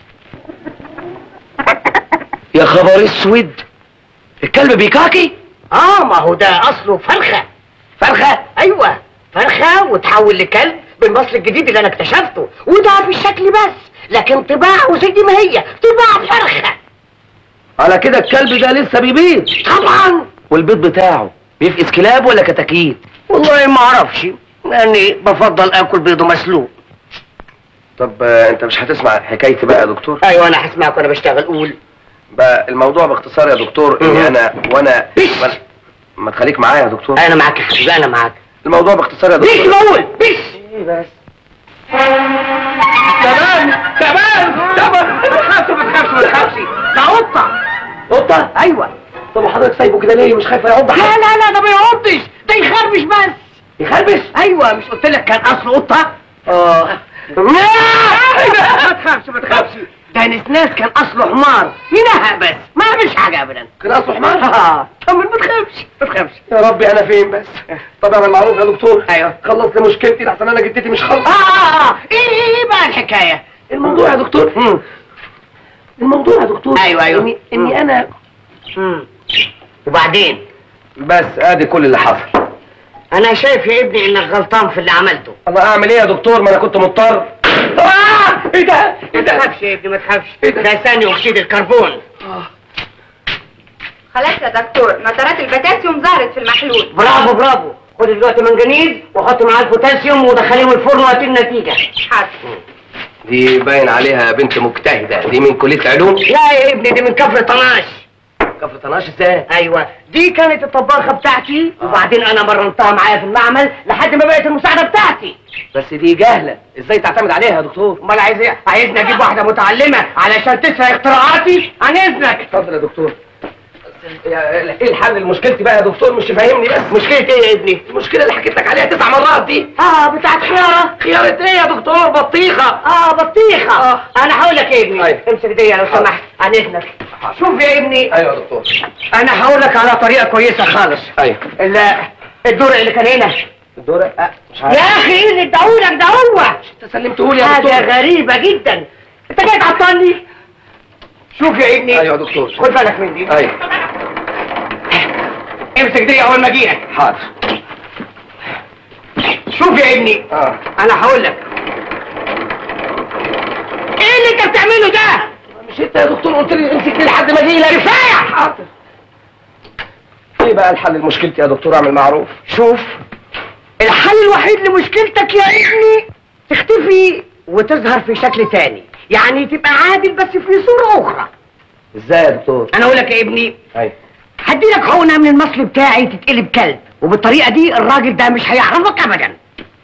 يا خبر اسود الكلب بيكاكي اه ما هو ده اصله فرخه فرخه ايوه فرخه وتحول لكلب بالمصل الجديد اللي انا اكتشفته وده في الشكل بس لكن طباعه زي ما هي طباع فرخه على كده الكلب ده لسه بيبيض طبعا والبيض بتاعه بيفقس كلاب ولا كتاكيت والله ما اعرفش لاني بفضل اكل بيضه مسلوق طب آه، انت مش هتسمع حكايتي بقى يا دكتور ايوه انا هسمعك وانا بشتغل قول بقى الموضوع باختصار يا دكتور مم. اني انا وانا بس. وأنا- ما تخليك معايا يا دكتور انا معاك يا حبيبي انا معاك الموضوع باختصار يا بس دكتور بقول بس بس تمام تمام تمام ما تخافش ما تخافش ما تخافش ده قطه قطه ايوه طب وحضرتك سايبه كده ليه مش خايف يعض لا لا لا ده ما يعضش ده يخربش بس يخربش ايوه مش قلت لك كان اصله قطه اه ما تخافش ما تخافش ده نسناس كان اصله حمار ينهق بس ما مش حاجه ابدا كان اصله حمار اه طب ما تخافش ما تخافش يا ربي انا فين بس طب انا معروف يا دكتور ايوه خلص لي مشكلتي لحسن انا جدتي مش اه خلص اه اه ايه ايه بقى الحكايه الموضوع يا دكتور مم. الموضوع يا دكتور ايوه ايوه اني, إني انا مم. وبعدين بس ادي كل اللي حصل انا شايف يا ابني انك غلطان في اللي عملته الله اعمل ايه يا دكتور ما انا كنت مضطر اه ايه ده ما تخافش يا ابني ما تخافش ده ثاني اكسيد الكربون خلاص يا دكتور نترات البوتاسيوم ظهرت في المحلول برافو برافو خد دلوقتي منجنيز وحط معاه البوتاسيوم ودخليهم الفرن وهات النتيجه حاضر دي باين عليها بنت مجتهده دي من كليه علوم لا يا ابني دي من كفر طناش كفر طناش ازاي ايوه دي كانت الطباخه بتاعتي وبعدين انا مرنتها معايا في المعمل لحد ما بقت المساعده بتاعتي بس دي جهله ازاي تعتمد عليها يا دكتور امال عايز ايه عايزني اجيب واحده متعلمه علشان تسرق اختراعاتي عن اذنك اتفضل يا دكتور يا- ايه الحل لمشكلتي بقى يا دكتور مش فاهمني بس مشكله ايه يا ابني المشكله اللي حكيت لك عليها تسع مرات دي اه بتاعت خياره خيارة ايه يا دكتور بطيخه اه بطيخه آه. انا هقول لك يا ابني أيوة. امسك دي لو سمحت عن اذنك شوف يا ابني ايوه يا دكتور انا هقول لك على طريقه كويسه خالص ايوه ال- الدور اللي كان هنا الدورة أه مش يا عارف اخي ايه اللي اداهولك ده هو انت سلمته لي يا حاجه دكتور غريبه جدا انت جاي تعطلني شوف يا ابني ايوه يا دكتور خد بالك من دي ايوه امسك دي اول ما اجيلك حاضر شوف يا ابني اه انا هقول لك ايه اللي انت بتعمله ده مش انت يا دكتور قلت لي امسك لي لحد ما اجي لك كفايه حاضر ايه بقى الحل لمشكلتي يا دكتور اعمل معروف شوف الحل الوحيد لمشكلتك يا ابني تختفي وتظهر في شكل تاني يعني تبقى عادل بس في صورة أخرى ازاي يا دكتور أنا أقول لك يا ابني ايوه هديلك حقنه من المصل بتاعي تتقلب كلب وبالطريقه دي الراجل ده مش هيعرفك ابدا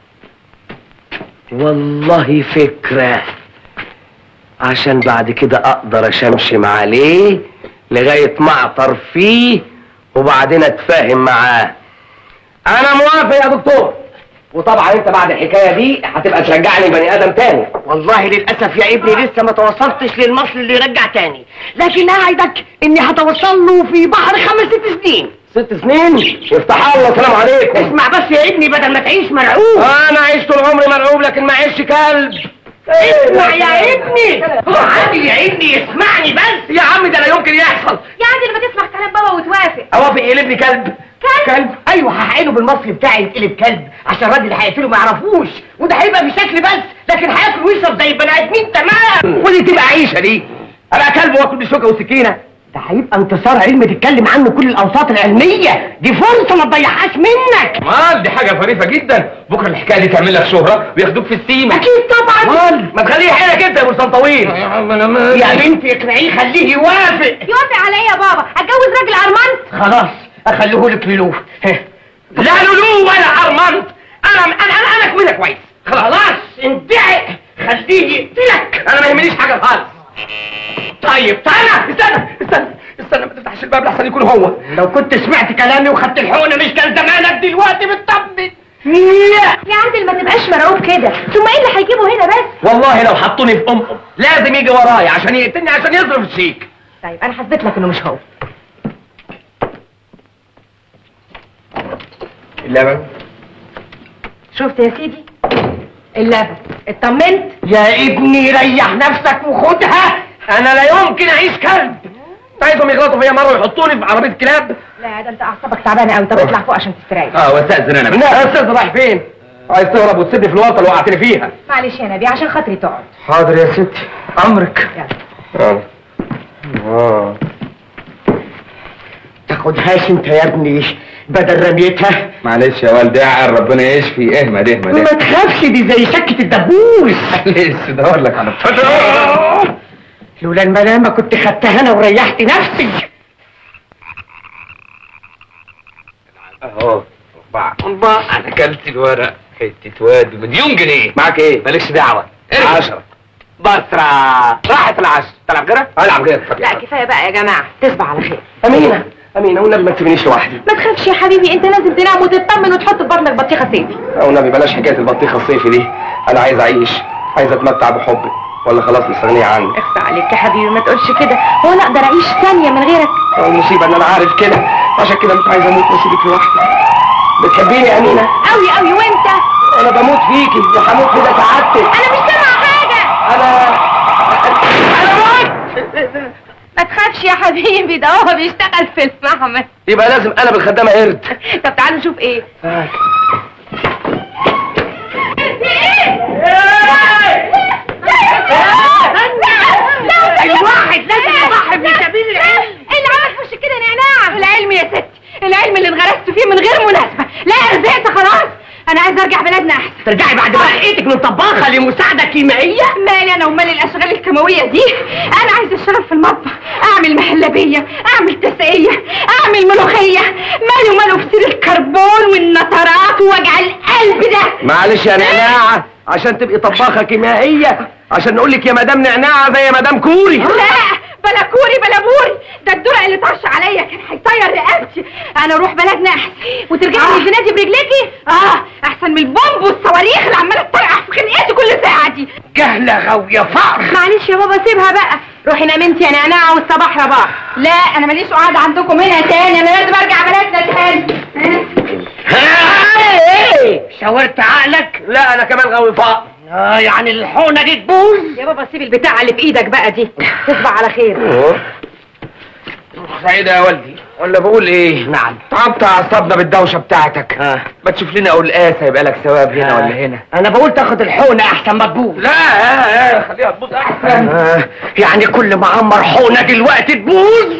والله فكرة عشان بعد كده اقدر اشمشم عليه لغاية ما اعطر فيه وبعدين اتفاهم معاه انا موافق يا دكتور وطبعا انت بعد الحكاية دي هتبقى ترجعني بني ادم تاني والله للاسف يا ابني لسه ما توصلتش للمصل اللي يرجع تاني لكن اعدك اني هتوصل له في بحر خمس ست سنين ست سنين يفتح الله السلام عليكم اسمع بس يا ابني بدل ما تعيش مرعوب انا عشت طول عمري مرعوب لكن ما عيش كلب اسمع يا ابني عادي يا ابني اسمعني بس يا عم ده لا يمكن يحصل يا عادي لما تسمع كلام بابا وتوافق اوافق يقلبني كلب كلب كلب ايوه هحقنه بالمصل بتاعي يتقلب كلب عشان الراجل اللي هيقتله ما يعرفوش وده هيبقى بشكل بس لكن هياكل ويشرب زي البني ادمين تمام ودي تبقى عيشه دي ابقى كلب واكل بشوكه وسكينه ده هيبقى انتصار علمي تتكلم عنه كل الاوساط العلميه دي فرصه ما تضيعهاش منك مال دي حاجة ظريفة جدا بكرة الحكاية دي تعمل لك شهرة وياخدوك في السيما اكيد طبعا مال ما تخليه حيلك انت يا مرسل طويل يا عم انا مالي يا بنتي اقنعيه خليه يوافق يوافق على ايه يا بابا اتجوز راجل ارمنت خلاص اخليه لك لولو لا لولو ولا ارمنت انا انا انا انا كده كويس خلاص اندعق خليه يقتلك انا ما يهمنيش حاجه خالص طيب تعالى استنى استنى استنى ما تفتحش الباب لحسن يكون هو لو كنت سمعت كلامي وخدت الحقنه مش كان زمانك دلوقتي بتطبل يا عادل ما تبقاش مرعوب كده ثم ايه اللي هيجيبه هنا بس والله لو حطوني في ام لازم يجي ورايا عشان يقتلني عشان يصرف الشيك طيب انا هثبت لك انه مش هو اللبن شفت يا سيدي اللبن اطمنت يا ابني ريح نفسك وخدها انا لا يمكن اعيش كلب انت عايزهم يغلطوا فيا مره ويحطوني في عربيه كلاب لا ده انت اعصابك تعبانه قوي طب اطلع فوق عشان تستريح اه واستأذن انا بقى. لا يا استاذ رايح فين عايز تهرب وتسيبني في الورطه اللي وقعتني فيها معلش يا نبي عشان خاطري تقعد حاضر يا ستي امرك يلا اه تاخدهاش انت يا ابني بدل رميتها معلش يا والدي اعقل ربنا يشفي اهمد اهمد ما اهمد تخافش دي زي سكة الدبوس معلش دور لك على لولا الملامة كنت خدتها انا وريحت نفسي اهو اربعة انا اكلت الورق حتة واد مليون جنيه معاك ايه مالكش دعوة ارجع. عشرة بسرة راحت العشر تلعب غيرها؟ العب غيرها لا كفايه بقى يا جماعه تصبح على خير امينه امينه والنبي ما تسيبنيش لوحدي ما تخافش يا حبيبي انت لازم تنام وتطمن وتحط في بطنك بطيخه صيفي والنبي بلاش حكايه البطيخه الصيفي دي انا عايز اعيش عايز اتمتع بحبي ولا خلاص مستغنيه عني اخفى عليك يا حبيبي ما تقولش كده هو انا اقدر اعيش ثانيه من غيرك المصيبه ان انا عارف كده عشان كده مش عايز اموت واسيبك لوحدي بتحبيني يا امينه قوي قوي وانت انا بموت فيكي وهموت في ده سعادتك انا مش سامعه حاجه انا انا موت ما تخافش يا حبيبي ده هو بيشتغل في المعمل يبقى لازم انا بالخدامه قرد طب تعالوا نشوف ايه الواحد لازم يضحي بسبيل العلم اللي عمل في وشك كده نعناع العلم يا ستي العلم اللي انغرست فيه من غير مناسبة لا رزقت خلاص انا عايز ارجع بلدنا احسن ترجعي بعد ما لقيتك من طباخة لمساعدة كيميائية مالي انا ومال الاشغال الكيماويه دي انا عايز اشتغل في المطبخ اعمل مهلبيه اعمل تسقيه اعمل ملوخيه مالي وماله كتير الكربون والنترات ووجع القلب ده معلش يا نعناعه عشان تبقي طباخه كيميائيه عشان نقول لك يا مدام نعناعه زي مدام كوري لا بلا كوري بلا بوري ده الدرع اللي طرش عليا كان هيطير رقبتي انا اروح بلدنا احسن وترجعي من الزنادي برجليكي اه احسن من البومب والصواريخ اللي عماله تطرقع في خلقتي كل ساعه دي جهلة غاوية فقر معلش يا بابا سيبها بقى روحي نام انت يا نعناع والصباح رباح لا انا ماليش قعده عندكم هنا تاني انا لازم ارجع بلدنا تاني ايه شاورت عقلك لا انا كمان غاوي فقر اه يعني الحونة دي تبوظ يا بابا سيب البتاع اللي في ايدك بقى دي تصبح على خير سعيدة يا والدي ولا بقول ايه نعم تعبت اعصابنا بالدوشه بتاعتك آه. ما تشوف لنا قلقاسه يبقى لك ثواب هنا ولا هنا انا بقول تاخد الحونة احسن ما تبوظ لا آه آه خليها تبوظ احسن آه يعني كل ما عمر حونة دلوقتي تبوظ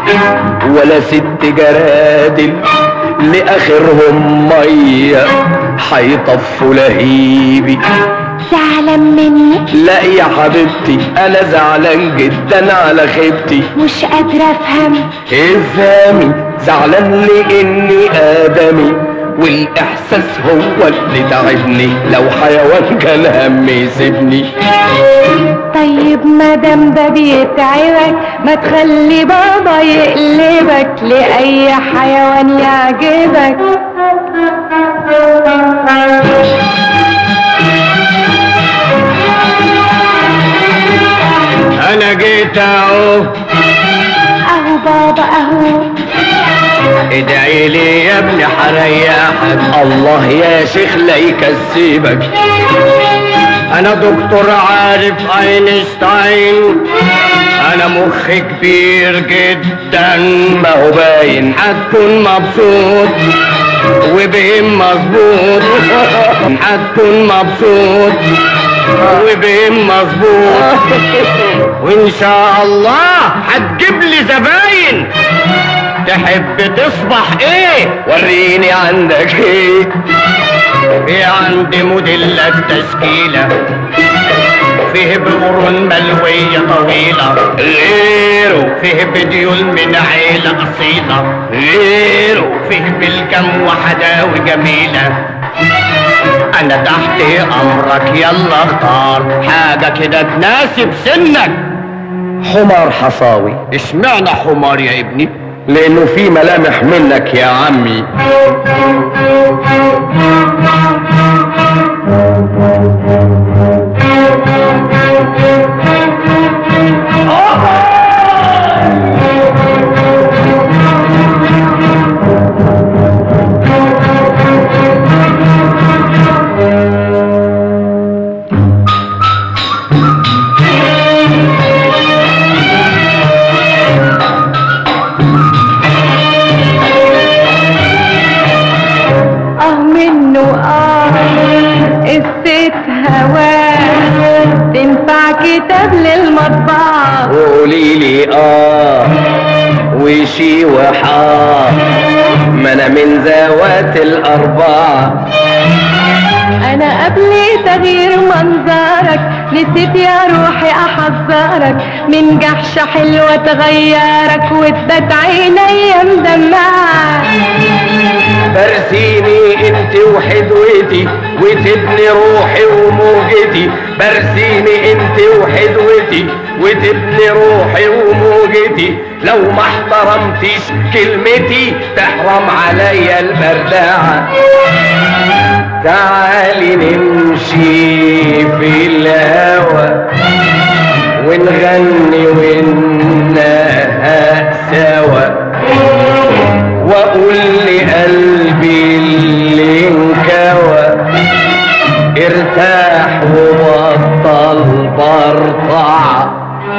ولا ست جرادل لاخرهم ميه هيطفوا لهيبي زعلان مني لا يا حبيبتي انا زعلان جدا على خيبتي مش قادرة افهم افهمي زعلان لاني ادمي والاحساس هو اللي تعبني لو حيوان كان هم يسيبني طيب مادام ده بيتعبك ما تخلي بابا يقلبك لأي حيوان يعجبك انا جيت اهو اهو بابا اهو ادعي لي يا ابني حريحك الله يا شيخ لا يكسبك انا دكتور عارف اينشتاين انا مخي كبير جدا ما هو باين هتكون مبسوط وبهم مظبوط هتكون مبسوط وبهم مظبوط وان شاء الله هتجيب لي زباين تحب تصبح ايه وريني عندك ايه في عندي موديلات تشكيلة فيه بقرون ملوية طويلة غيره فيه بديول من عيلة أصيلة غيره فيه بالكم وحداوي جميلة أنا تحت أمرك يلا اختار حاجة كده تناسب سنك حمار حصاوي اشمعنى حمار يا ابني لانه في ملامح منك يا عمي اه منه اه قصة هواه تنفع كتاب للمطبعة قولي لي اه وشي وحاه ما انا من ذوات الاربعه انا قبل تغيير منظرك نسيت يا روحي احذرك من جحشة حلوة تغيرك وتبات عيني مدمعة برسيني انت وحدوتي وتبني روحي وموجتي برسيني انت وحدوتي وتبني روحي وموجتي لو ما احترمتيش كلمتي تحرم عليا البردعة تعالي نمشي في الهوى ونغني وننهى سوا واقول لقلبي اللي انكوى ارتاح وبطل برطع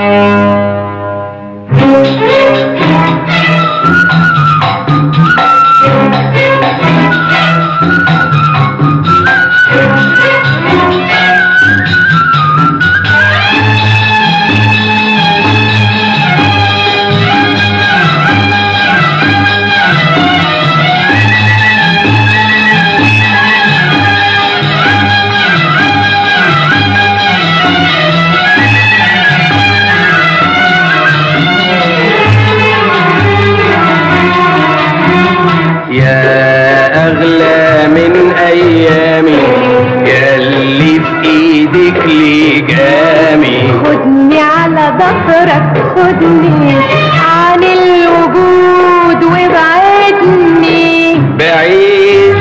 يا اغلى من ايامي يا اللي في ايدك لجامي خدني على ظهرك خدني عن الوجود وابعدني بعيد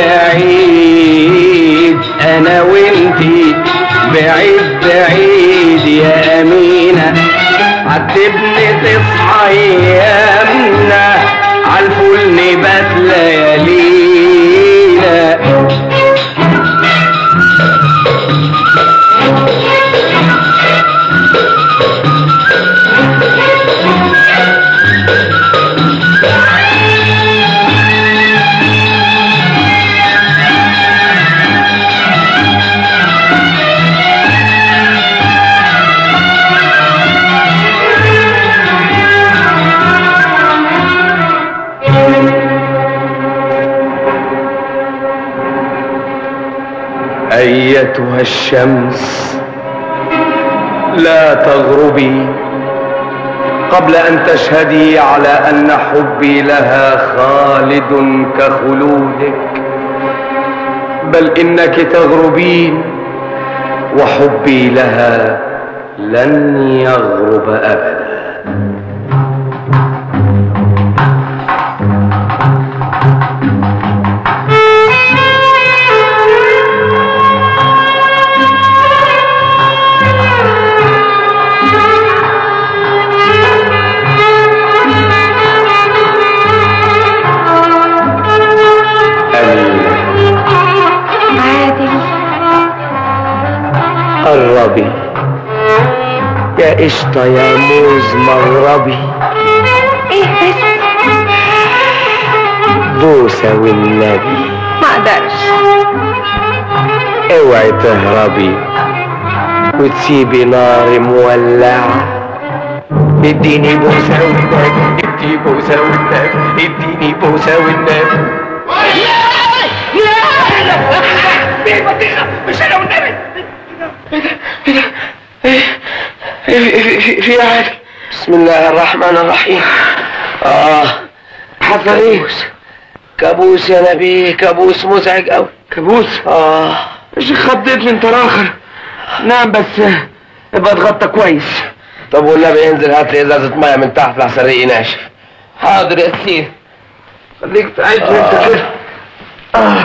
بعيد انا وانتي بعيد بعيد يا امينه عتبني تصحى ايامنا عالفول نبات ليالينا ايتها الشمس لا تغربي قبل ان تشهدي على ان حبي لها خالد كخلودك بل انك تغربين وحبي لها لن يغرب ابدا أمينة عادل قربي يا قشطة يا موز مغربي ايه بس بوسة والنبي ما اقدرش اوعي تهربي وتسيبي نار مولعة اديني بوسة والنبي اديني بوسة والنبي اديني بوسة والنبي مش انا والنبي في في في عادل بسم الله الرحمن الرحيم اه حصل ايه كابوس يا نبي كابوس مزعج قوي كابوس اه مش خضيتني انت الاخر نعم بس ابقى اتغطى كويس طب والنبي انزل هات لي ازازه ميه من تحت لحسن ريقي ناشف حاضر يا سيدي خليك تعيش انت كده آه.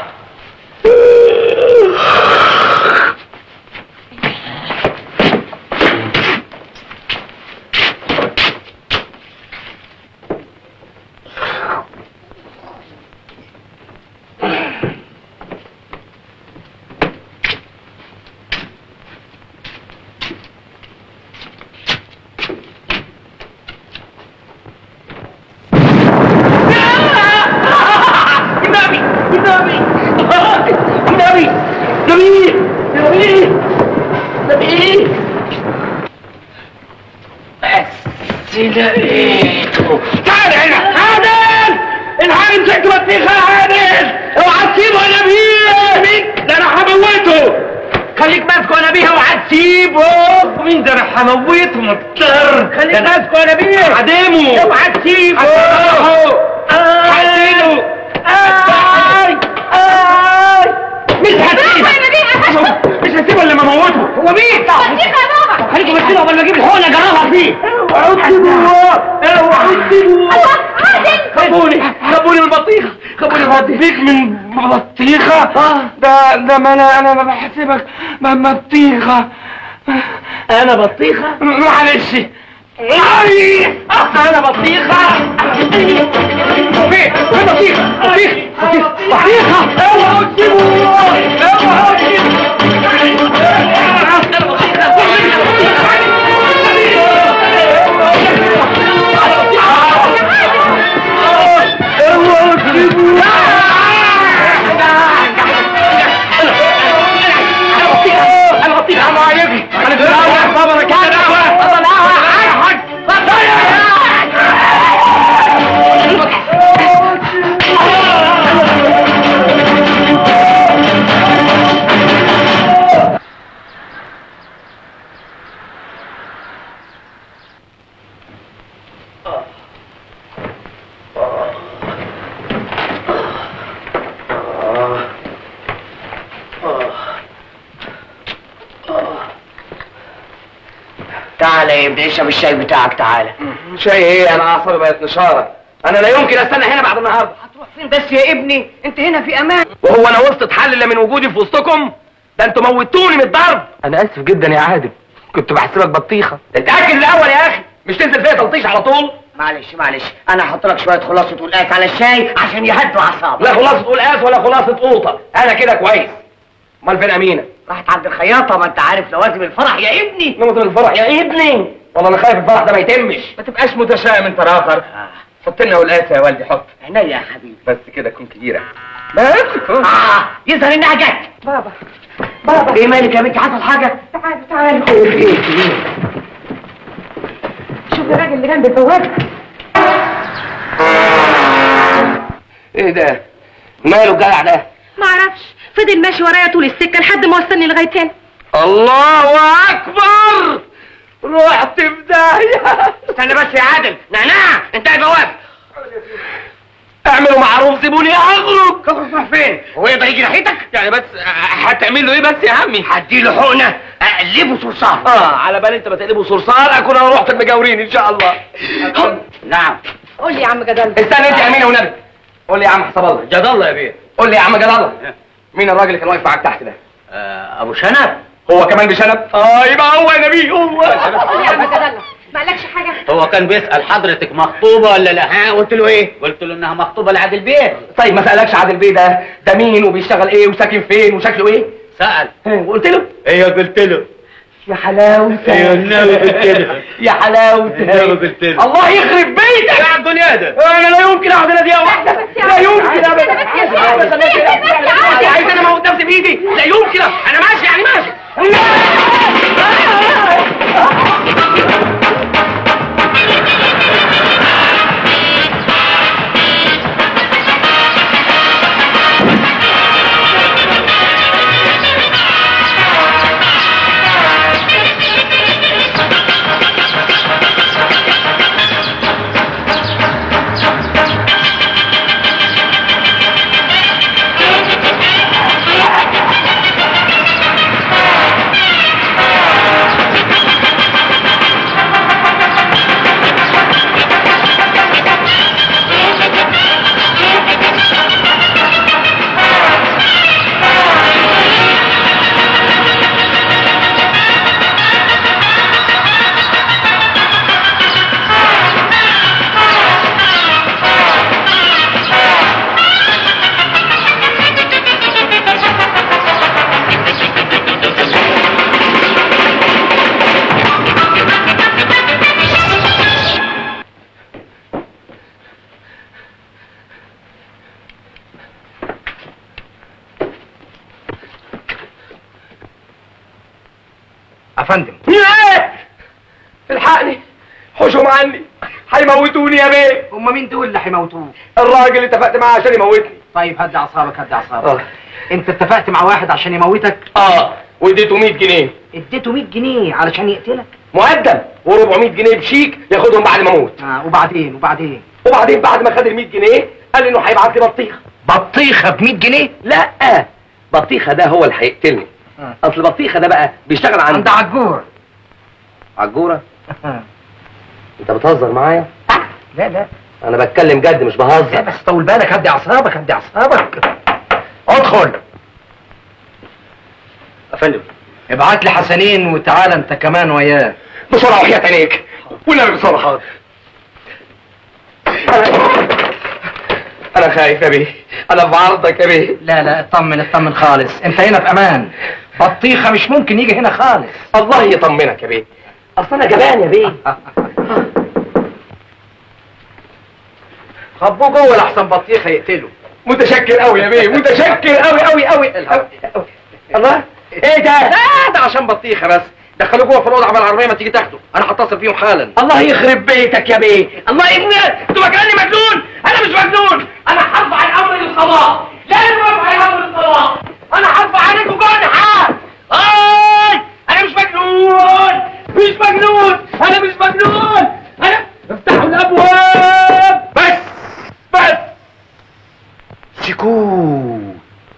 النبي النبي النبي نبي نبي نبي بس لقيته تعال هنا عادل الحاج مسكت بطيخه يا عادل اوعى تسيبه يا نبيل ده انا هموته خليك ماسكه يا نبيه اوعى تسيبه مين ده انا هموته مضطر خليك ماسكه يا نبيه عدمه اوعى تسيبه هقتله آي آي مش هسيبه يا نبيه مش هسيبه الا ما اموته هو مين؟ بطيخة يا بابا خليكم بسيبه قبل ما اجيب الحقنه اجربها فيه اوعوا تسيبوه اوعوا تسيبوه عادل خبوني خبوني من البطيخه خبوني من البطيخ من بطيخه ده ده ما انا انا ما بحسبك ما ما بطيخه انا بطيخه معلش اي انا بطيخه فين فين بطيخه بطيخه بطيخه بطيخه اوعوا تسيبوه اوعوا تسيبوه انا بطيخه ما يجري انا في الاول بابا انا كده دعوه بابا تعالى يا ابني اشرب الشاي بتاعك تعالى شاي ايه انا اعصابي بقت نشاره انا لا يمكن استنى هنا بعد النهارده هتروح فين بس يا ابني انت هنا في امان وهو انا وسط حل الا من وجودي في وسطكم ده انتوا موتوني من الضرب انا اسف جدا يا عادل كنت بحسبك بطيخه اتاكد الاول يا اخي مش تنزل فيا تلطيش على طول معلش معلش انا هحط لك شويه خلاصه والقاس على الشاي عشان يهدوا اعصابك لا خلاصه قلقاس ولا خلاصه قوطه انا كده كويس امال فين امينه راحت عند الخياطه ما انت عارف لوازم الفرح يا ابني نمط الفرح يا ابني والله انا خايف الفرح ده ما يتمش ما تبقاش متشائم انت اخر حط لنا قلقاسه يا والدي حط عينيا يا حبيبي بس كده تكون كبيره بس اه يظهر انها جت بابا بابا ايه مالك يا بنتي حصل حاجه تعال تعال ايه في ايه شوف الراجل اللي جنب البوابة ايه ده ماله الجدع ده ما اعرفش فضل ماشي ورايا طول السكه لحد ما وصلني لغايه هنا الله اكبر رحت في داهيه استنى بس يا عادل نعناع انت البواب اعملوا معروف سيبوني اخرج تخرج تروح فين هو يقدر يجي ناحيتك يعني بس هتعمل له ايه بس يا عمي هديله حقنه اقلبه صرصار اه على بال انت ما تقلبه صرصار اكون انا رحت المجاورين ان شاء الله نعم قول لي يا عم جدل استنى انت يا امينه ونبي قول لي يا عم حسب الله جد الله يا بيه قول لي يا عم جلال الله مين الراجل اللي كان واقف معاك تحت ده ابو شنب هو كمان بشنب اه يبقى هو يا نبي هو قول لي يا عم جدل ما قالكش حاجه هو كان بيسأل حضرتك مخطوبة ولا لا؟ ها قلت له ايه؟ قلت له انها مخطوبة لعادل بيه طيب ما سالكش عادل بيه ده ده مين وبيشتغل ايه وساكن فين وشكله ايه سأل وقلت له ايوه قلت له يا حلاوتك ايوه النبي قلت له يا حلاوتك النبي قلت له الله يخرب بيتك يا الدنيا ده انا لا يمكن اقعد هنا دقيقه واحده بس يا لا عم. يمكن ابدا بس يا عم. بس أنا كده. بس يا عم. عايز انا اموت نفسي بايدي لا يمكن انا ماشي يعني ماشي افندم ايه الحقني حوشهم عني هيموتوني يا بيه هم مين دول اللي هيموتوه الراجل اللي اتفقت معاه عشان يموتني طيب هدي اعصابك هدي اعصابك اه انت اتفقت مع واحد عشان يموتك اه واديته 100 جنيه اديته 100 جنيه علشان يقتلك مقدم و400 جنيه بشيك ياخدهم بعد ما اموت آه وبعدين وبعدين وبعدين بعد ما خد ال 100 جنيه قال لي انه هيبعت لي بطيخه بطيخه ب 100 جنيه لا بطيخه ده هو اللي هيقتلني آه. اصل بطيخه ده بقى بيشتغل عند عند عجور عجوره انت بتهزر معايا لا لا انا بتكلم جد مش لا بهزر بس طول بالك هدي اعصابك هدي اعصابك ادخل يا فندم ابعت لي حسنين وتعالى انت كمان وياه بسرعه وحياه عينيك والنبي بسرعه انا انا خايف يا بيه انا في عرضك يا بيه لا لا اطمن اطمن خالص انت هنا في امان بطيخه مش ممكن يجي هنا خالص الله يطمنك يا بيه اصل انا جبان يا بيه خبوه جوه لحسن بطيخه يقتله متشكر قوي يا بيه متشكر قوي قوي قوي الله ايه ده لا ده عشان بطيخه بس دخلوه جوه في الاوضه عمال العربيه ما تيجي تاخده انا هتصل بيهم حالا الله يخرب بيتك يا بيه الله يبني انتوا فاكرني مجنون انا مش مجنون انا هرفع الامر للقضاء لازم ارفع الامر للقضاء انا هرفع عليكم جنحه اي انا مش مجنون مش مجنون انا مش مجنون انا افتحوا الابواب بس بس سكوت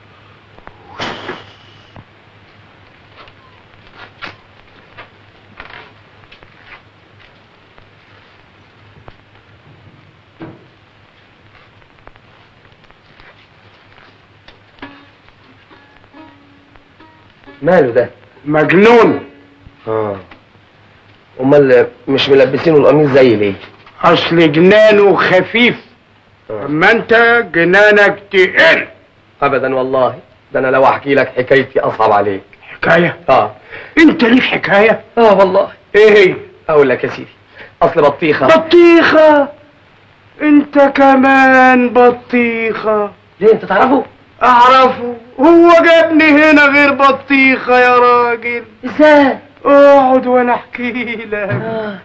ماله ده مجنون اه امال مش ملبسينه القميص زي ليه اصل جنانه خفيف اما انت جنانك تقل ابدا والله ده انا لو احكي لك حكايتي اصعب عليك حكايه اه انت ليك حكايه اه والله ايه هي اقول لك يا سيدي اصل بطيخه بطيخه انت كمان بطيخه ليه انت تعرفه اعرفه هو جابني هنا غير بطيخه يا راجل ازاي اقعد وانا احكي لك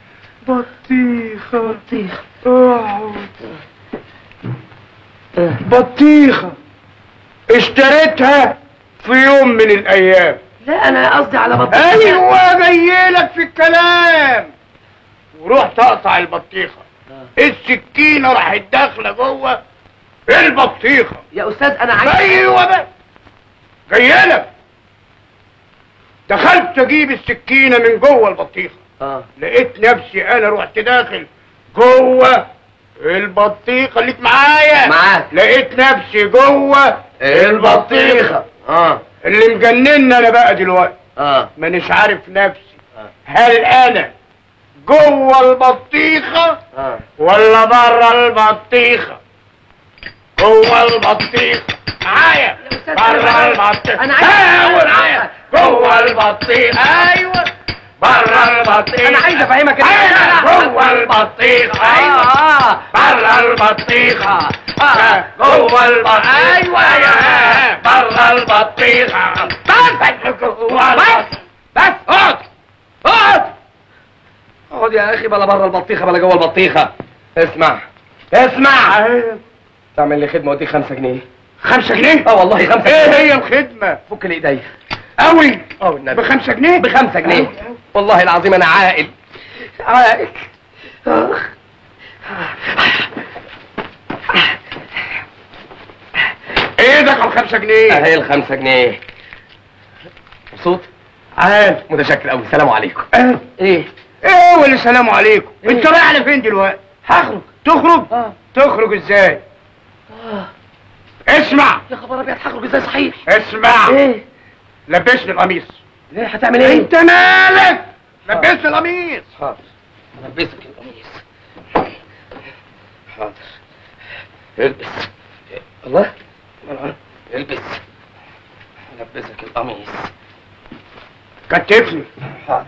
بطيخه بطيخه اقعد بطيخه اشتريتها في يوم من الايام لا انا قصدي على بطيخه ايوه جاي لك في الكلام ورحت اقطع البطيخه السكينه راحت داخله جوه البطيخه يا استاذ انا عايز ايوه بقى جاي لك دخلت اجيب السكينه من جوه البطيخه اه لقيت نفسي انا رحت داخل جوه البطيخه اللي معايا معاك. لقيت نفسي جوه البطيخه اه اللي مجنني انا بقى دلوقتي اه مانيش عارف نفسي آه. هل انا جوه البطيخه اه ولا بره البطيخه جوه البطيخه معايا أستاذ، بره أنا- البطيخه أنا عايز- ايوه معايا جوه البطيخه ايوه بره البطيخه أنا عايز أفهمك إن- أيوة، جوه البطيخه ايوه اه بره البطيخه آه. جوه البطيخه ايوه ايوه بره البطيخه بس جوه البطيخه بس اقعد اقعد اقعد يا اخي بلا بره البطيخه بلا جوه البطيخه اسمع اسمع تعمل لي خدمه ودي خمسة جنيه خمسة جنيه اه والله خمسة ايه جنيه هي الخدمة فك لي ايديا قوي اه والنبي بخمسة جنيه بخمسة جنيه والله العظيم انا عاقل عاقل آخ. ايدك على الخمسة جنيه اهي الخمسة جنيه مبسوط عال متشكر قوي سلام عليكم اه. ايه ايه واللي سلام عليكم انت رايح على فين دلوقتي هخرج تخرج اه تخرج ازاي اه اسمع يا خبر ابيض هخرج ازاي صحيح اسمع ايه لبسني القميص ليه هتعمل ايه انت مالك لبسني القميص حاضر البسك القميص حاضر البس الله البس البسك القميص كتفني حاضر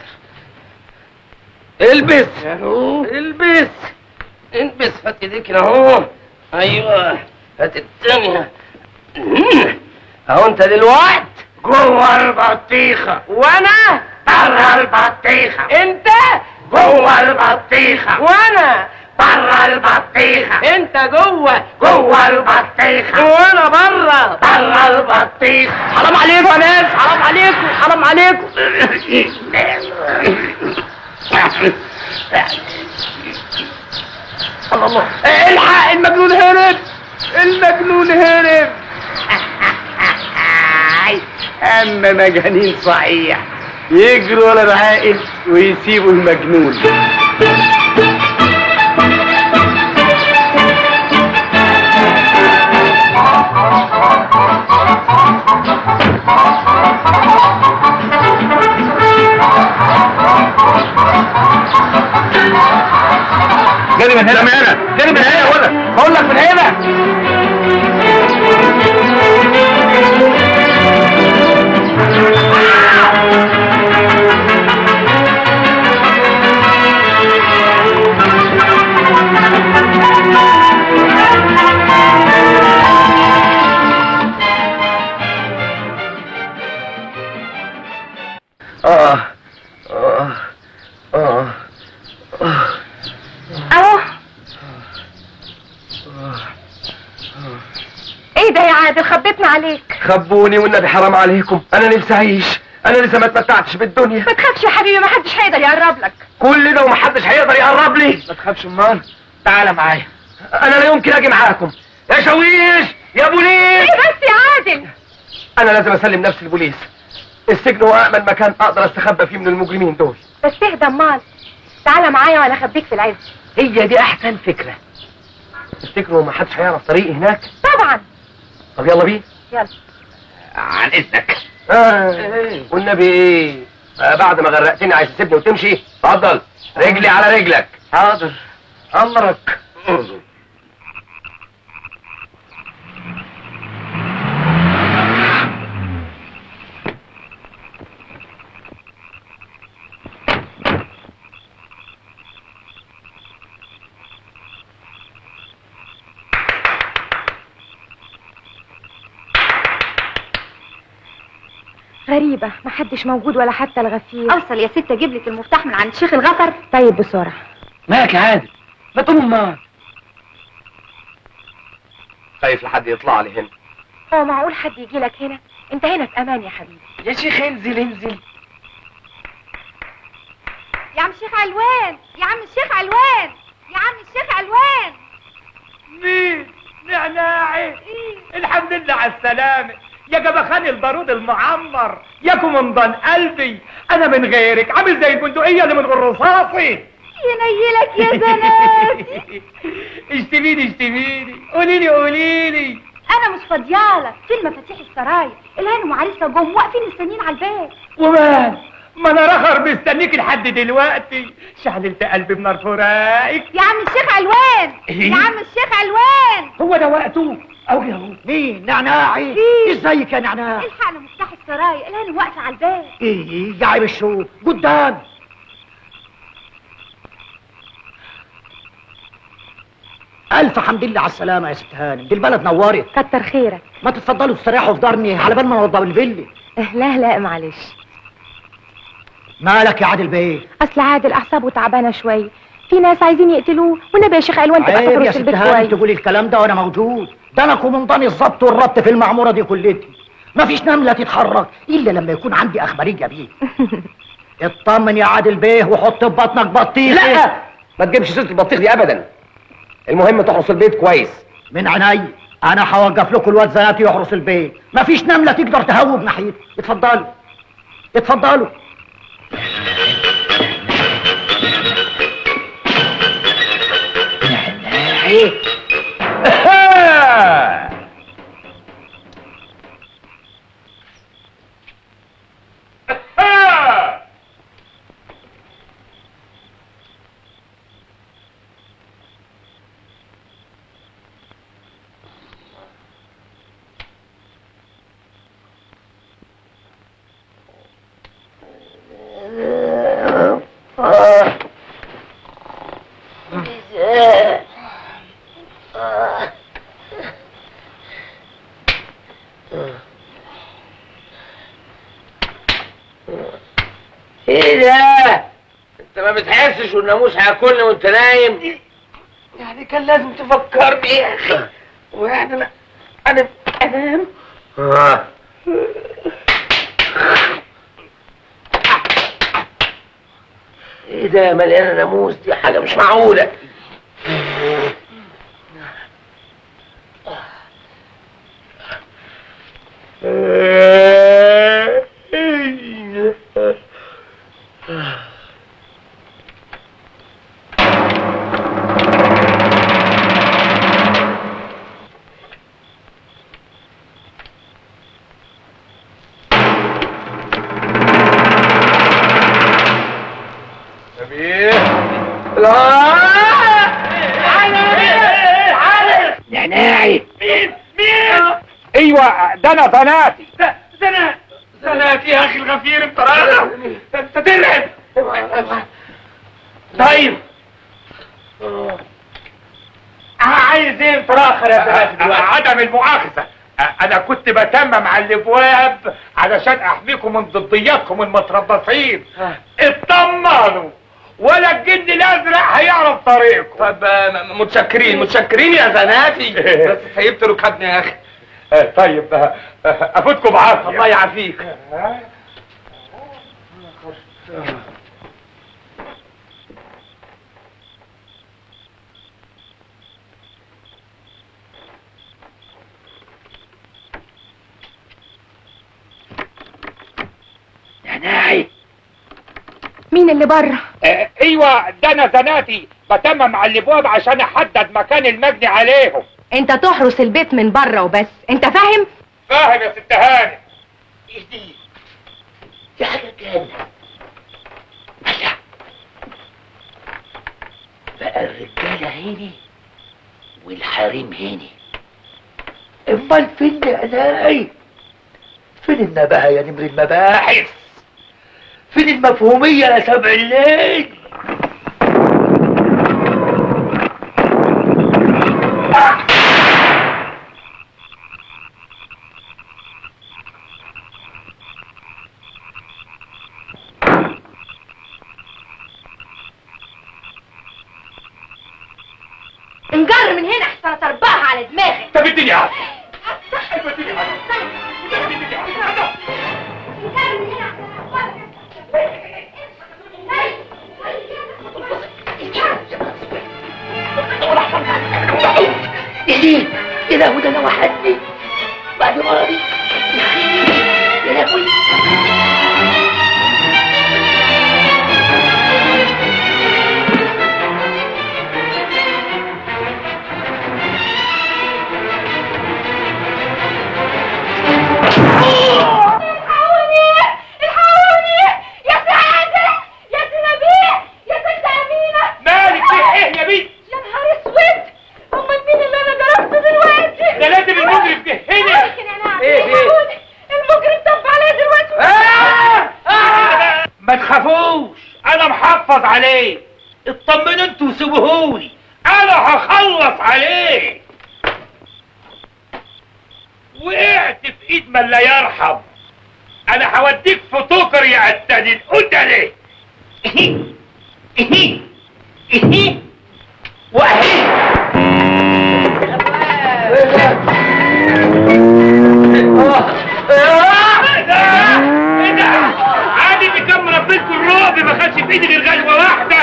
البس البس البس هات ايديك هنا اهو ايوه هات الثانية اهو انت دلوقتي جوه البطيخة وانا بره البطيخة انت جوه البطيخة وانا بره البطيخة انت جوه جوه البطيخة وانا بره بره البطيخة حرام عليكم يا ناس حرام عليكم حرام عليكم الله الله الحق المجنون هرب المجنون هرب اما مجانين صحيح يجروا ورا العاقل ويسيبوا المجنون جري من هنا من هنا جري من هنا يا ولد بقول لك من هنا آه آه آه آه اهو ايه ده يا عادل خبيتنا عليك خبوني والنبي حرام عليكم انا نفسي اعيش انا لسه ما اتمتعتش بالدنيا ما تخافش يا حبيبي ما حدش هيقدر يقرب لك كل ده ومحدش هيقدر يقرب لي ما تخافش امال تعالى معايا انا لا يمكن اجي معاكم يا شويش يا بوليس ايه بس يا عادل انا لازم اسلم نفسي للبوليس السجن هو امن مكان اقدر استخبى فيه من المجرمين دول بس اهدى امال تعالى معايا وانا اخبيك في العز هي دي احسن فكره تفتكروا ما حدش هيعرف طريقي هناك طبعا طب يلا بينا يلا عن اذنك آه. والنبي ايه آه بعد ما غرقتني عايز تسيبني وتمشي اتفضل رجلي على رجلك حاضر امرك غريبة محدش موجود ولا حتى الغفير اوصل يا ست اجيب لك المفتاح من عند شيخ الغفر طيب بسرعة مالك يا عادل ما تقوم امال خايف لحد يطلع لي هنا هو معقول حد يجي لك هنا انت هنا في امان يا حبيبي يا شيخ انزل انزل يا عم الشيخ علوان يا عم الشيخ علوان يا عم الشيخ علوان مين نعناعي الحمد لله على السلامة يا جبخان البارود المعمر يا كومندان قلبي انا من غيرك عامل زي البندقية اللي من غير رصاصي ينيلك يا زناتي اشتميني اشتميني قوليلي قوليلي انا مش فاضيالك فين مفاتيح السرايا الهانم وعريسها جم واقفين مستنيين على الباب ومال ما انا رخر مستنيك لحد دلوقتي شعللت قلبي بنار فراقك يا عم الشيخ علوان إيه؟ يا عم الشيخ علوان هو ده وقته او اهو مين نعناعي ازيك يا نعناع الحقنا مفتاح السرايا الهانم واقفه على الباب ايه يا عيب الشوف قدام الف حمد لله على السلامه يا ست هانم دي البلد نورت كتر خيرك ما تتفضلوا تستريحوا في دارني على بال ما نوضب الفيلي لا لا معلش مالك يا عادل بيه اصل عادل اعصابه تعبانه شويه في ناس عايزين يقتلوه والنبي يا شيخ علوان تبقى عيب يا تحرس ست البيت هانم كويس تقولي الكلام ده وانا موجود ده انا كومندان الضبط والربط في المعموره دي كلتي مفيش نمله تتحرك الا لما يكون عندي اخباريه بيه اطمن يا عادل بيه وحط في بطنك بطيخ لا ما تجيبش سيره البطيخ دي ابدا المهم تحرس البيت كويس من عيني انا هوقف لكم الواد زناتي يحرس البيت مفيش نمله تقدر تهوب ناحيتي اتفضلوا اتفضلوا ايه ده انت ما بتحسش والناموس هياكلني وانت نايم يعني كان لازم تفكرني يا اخي ويعني انا انا انام آه. ايه ده مليانه ناموس دي حاجه مش معقوله نعناعي ايوه ده انا بناتي ده ده انا بناتي يا اخي الغفير انت راغب انت ترعب طيب عايز ايه انت راخر يا بناتي عدم المؤاخذه انا كنت بتمم على الابواب علشان احميكم من ضدياتكم المتربصين اطمنوا ولا الجن الازرق هيعرف طريقكم طب آه، م- متشكرين متشكرين يا زناتي بس سيبت ركبني يا اخي آه، طيب آه، آه، افوتكم بعافيه الله يعافيك نعناعي مين اللي بره آه، ايوه ده انا زناتي بتمم على الابواب عشان احدد مكان المجني عليهم انت تحرس البيت من بره وبس انت فاهم فاهم يا ست هاني ايه دي دي حاجه تانية لا بقى الرجاله هنا والحريم هنا امال فين نعناعي فين النباهه يا نمر المباحث فين المفهوميه يا سبع الليل انجر من هنا احسن تربعها على دماغك طب اديني عافيه اديني عافيه اديني عافيه وحدني يا لهوي ده انا وحدني بعد مرضي يا اخي يا لهوي الحقوني الحقوني يا سعادة يا سي نبيه يا ست أمينة مالك في ايه يا بنت يا نهار اسود امال مين اللي انا ضربته دلوقتي ده لازم المجرم جه هنا لكن انا إيه، إيه؟ الحقوني. المجرم طب عليا دلوقتي ما تخافوش انا محافظ عليه اطمنوا انتوا وسيبوهولي انا هخلص عليه وقعت في ايد من لا يرحم انا هوديك في توكر يا عتاني القتلة واهي ايه ده؟ ايه ده؟ عادي اللي كان مربيكوا الرعب ما خدش في ايدي غير غلوه واحده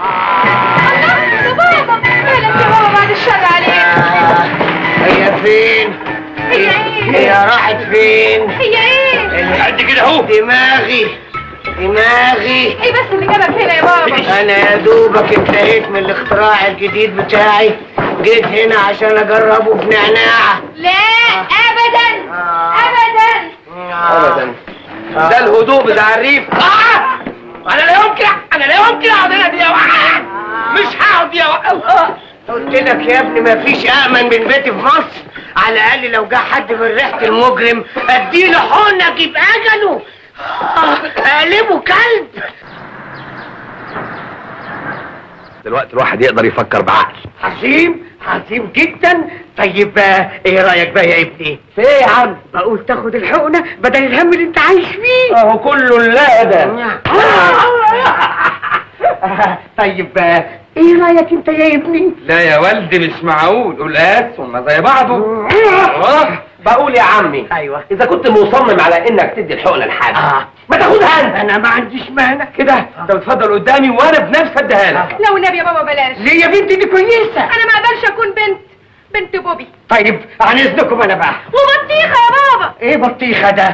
يا بابا مالك يا بابا بعد الشر عليك هي فين هي ايه هي راحت فين هي ايه قد كده اهو دماغي دماغي ايه بس اللي جابك هنا يا بابا انا يا دوبك انتهيت من الاختراع الجديد بتاعي جيت هنا عشان اجربه في نعناع لا ابدا ابدا ابدا ده الهدوء بتاع الريف آه! انا لا يمكن انا لا يمكن اقعد هنا دي واحد مش هقعد يا واحد قلت لك يا ابني مفيش امن من بيتي في مصر على الاقل لو جه حد من ريحه المجرم اديله حقنه اجيب اجله آه، اقلبه كلب دلوقتي الواحد يقدر يفكر بعقل عظيم عظيم جدا طيب آه، ايه رايك بقى يا ابني في ايه يا عم بقول تاخد الحقنه بدل الهم اللي انت عايش فيه اهو كله لا ده طيب آه، ايه رايك انت يا ابني لا يا والدي مش معقول قلقاس هما زي بعضه آه، بقول يا عمي ايوه اذا كنت مصمم على انك تدي الحقنه لحد آه. ما تاخدها انت انا ما عنديش مانع كده انت بتفضل قدامي وانا بنفسي اديها لك لو النبي يا بابا بلاش ليه يا بنتي دي كويسه انا ما اقدرش اكون بنت بنت بوبي طيب عن اذنكم انا بقى وبطيخه يا بابا ايه بطيخه ده؟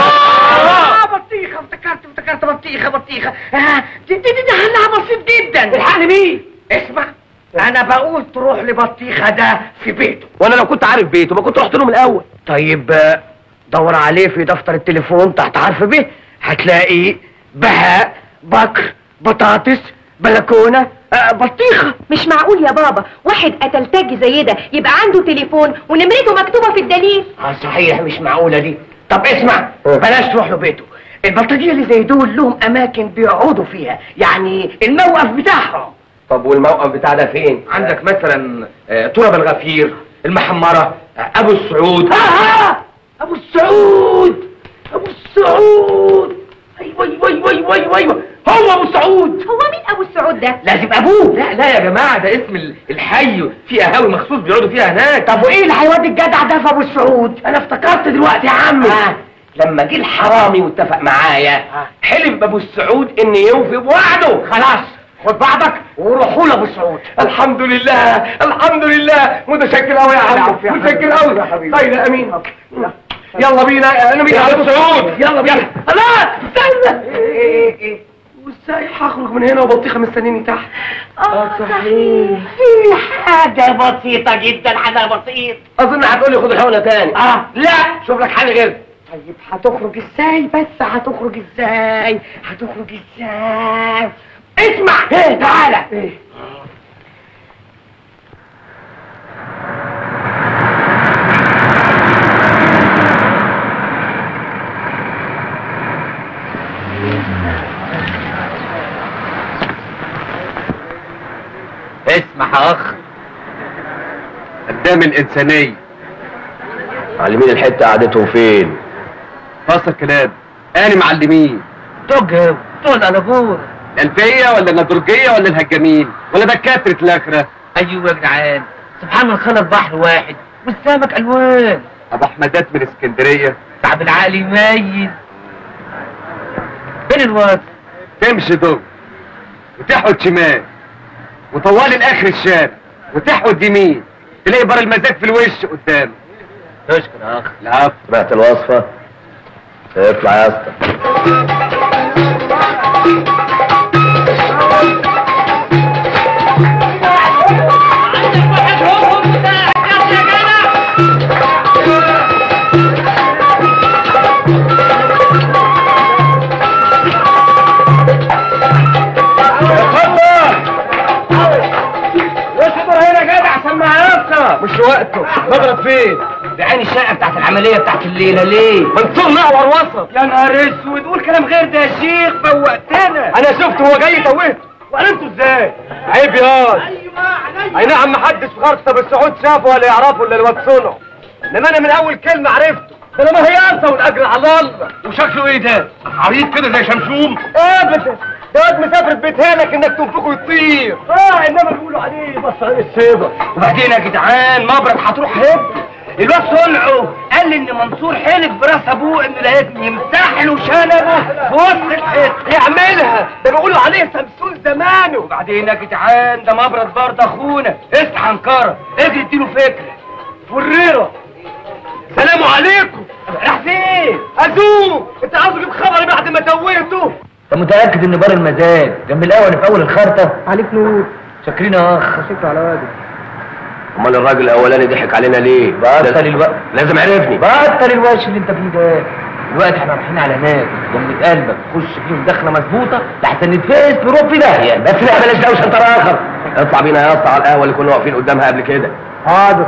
اه بطيخه افتكرت افتكرت بطيخه بطيخه آه دي دي دي, دي حلها بسيط جدا الحق مين اسمع انا بقول تروح لبطيخه ده في بيته وانا لو كنت عارف بيته ما كنت رحت له من الاول طيب آه، دور عليه في دفتر التليفون تحت حرف ب هتلاقي بهاء بكر بطاطس بلكونه آه بطيخه مش معقول يا بابا واحد قتل تاج زي ده يبقى عنده تليفون ونمرته مكتوبه في الدليل اه صحيح مش معقوله دي طب اسمع بلاش تروح له بيته البلطجيه اللي زي دول لهم اماكن بيقعدوا فيها يعني الموقف بتاعهم طب والموقف بتاع ده فين عندك مثلا آه، تراب الغفير المحمره آه، ابو السعود آه آه ابو السعود ابو السعود ايوه ايوه ايوه ايوه ايوه ايوه هو ابو السعود هو مين ابو السعود ده لازم ابوه لا لا يا جماعه ده اسم ال- الحي في قهاوي مخصوص بيقعدوا فيها هناك طب وايه اللي هيودي الجدع ده في ابو السعود انا افتكرت دلوقتي يا عمي آه. لما جه الحرامي واتفق معايا آه. حلف بابو السعود ان يوفي بوعده خلاص خد بعضك وروحوا لابو السعود الحمد لله الحمد لله متشكر قوي يا عم العفو يا متشكر حبيبي. قوي يا حبيبي. طيب يا امين يلا بينا انا بينا يا على أبو ابو سعود سعود. يلا بينا. لا استنى ايه ايه ايه وازاي هخرج من هنا وبطيخه مستنيني تحت اه صحيح في حاجة بسيطة جدا حاجة بسيط اظن هتقولي خد الحقنه تاني اه لا شوف لك حل غير طيب هتخرج ازاي بس هتخرج ازاي هتخرج ازاي اسمع ايه تعالى ايه اسمع يا اخ قدام الانسانيه معلمين الحته قعدتهم فين فاصل كلاب انا معلمين توج طول على جور الألفية ولا النضرجية ولا الهجامين ولا دكاترة الآخرة ايوه يا جدعان سبحان الله خلق بحر واحد والسمك الوان أبو أحمدات من اسكندرية تعب العقل يميز فين الواد تمشي دغ وتحود شمال وطوال الآخر الشارع وتحود يمين تلاقي بار المزاج في الوش قدام تشكر يا اخ العفو سمعت الوصفه اطلع يا اسطى مش وقته مضرب فين ده عين الشقه بتاعت العمليه بتاعت الليله ليه منصور نعور وسط يا نهار اسود قول كلام غير ده يا شيخ فوقتنا انا شفته وهو جاي توهته وعرفته ازاي عيب ياض اي نعم محدش في غرفه ابو السعود شافه ولا يعرفه الا الواد صنع انما انا من اول كلمه عرفته ده لما هي انت والاجر على الله وشكله ايه ده؟ عريض كده زي شمشوم ابدا ده واد مسافر بيتهالك انك تنفخه ويطير اه انما بيقولوا عليه بص عليه السيبه وبعدين يا جدعان مبرد هتروح هب الواد صنعه قال لي ان منصور حلف براس ابوه انه لازم يمسح له شنبه في وسط الحته يعملها ده بيقولوا عليه سمسون زمانه وبعدين يا جدعان ده مبرد برضه اخونا اصحى انكره اجري اديله فكره فريره سلام عليكم راح فين؟ ازوق انت عاوز تجيب خبري بعد ما توهته انت متاكد ان بار المزاج جنب الاول في اول الخرطه عليك نور شاكرين يا اخ شكرا على واجب امال الراجل الاولاني ضحك علينا ليه بطل الوقت لازم عرفني بطل الوش اللي انت فيه ده دلوقتي احنا رايحين على هناك جنب قلبك تخش فيهم دخله مظبوطه لحسن نتفاس نروح في داهيه بس لا بلاش دوشه انت اخر اطلع بينا يا اسطى على القهوه اللي كنا واقفين قدامها قبل كده حاضر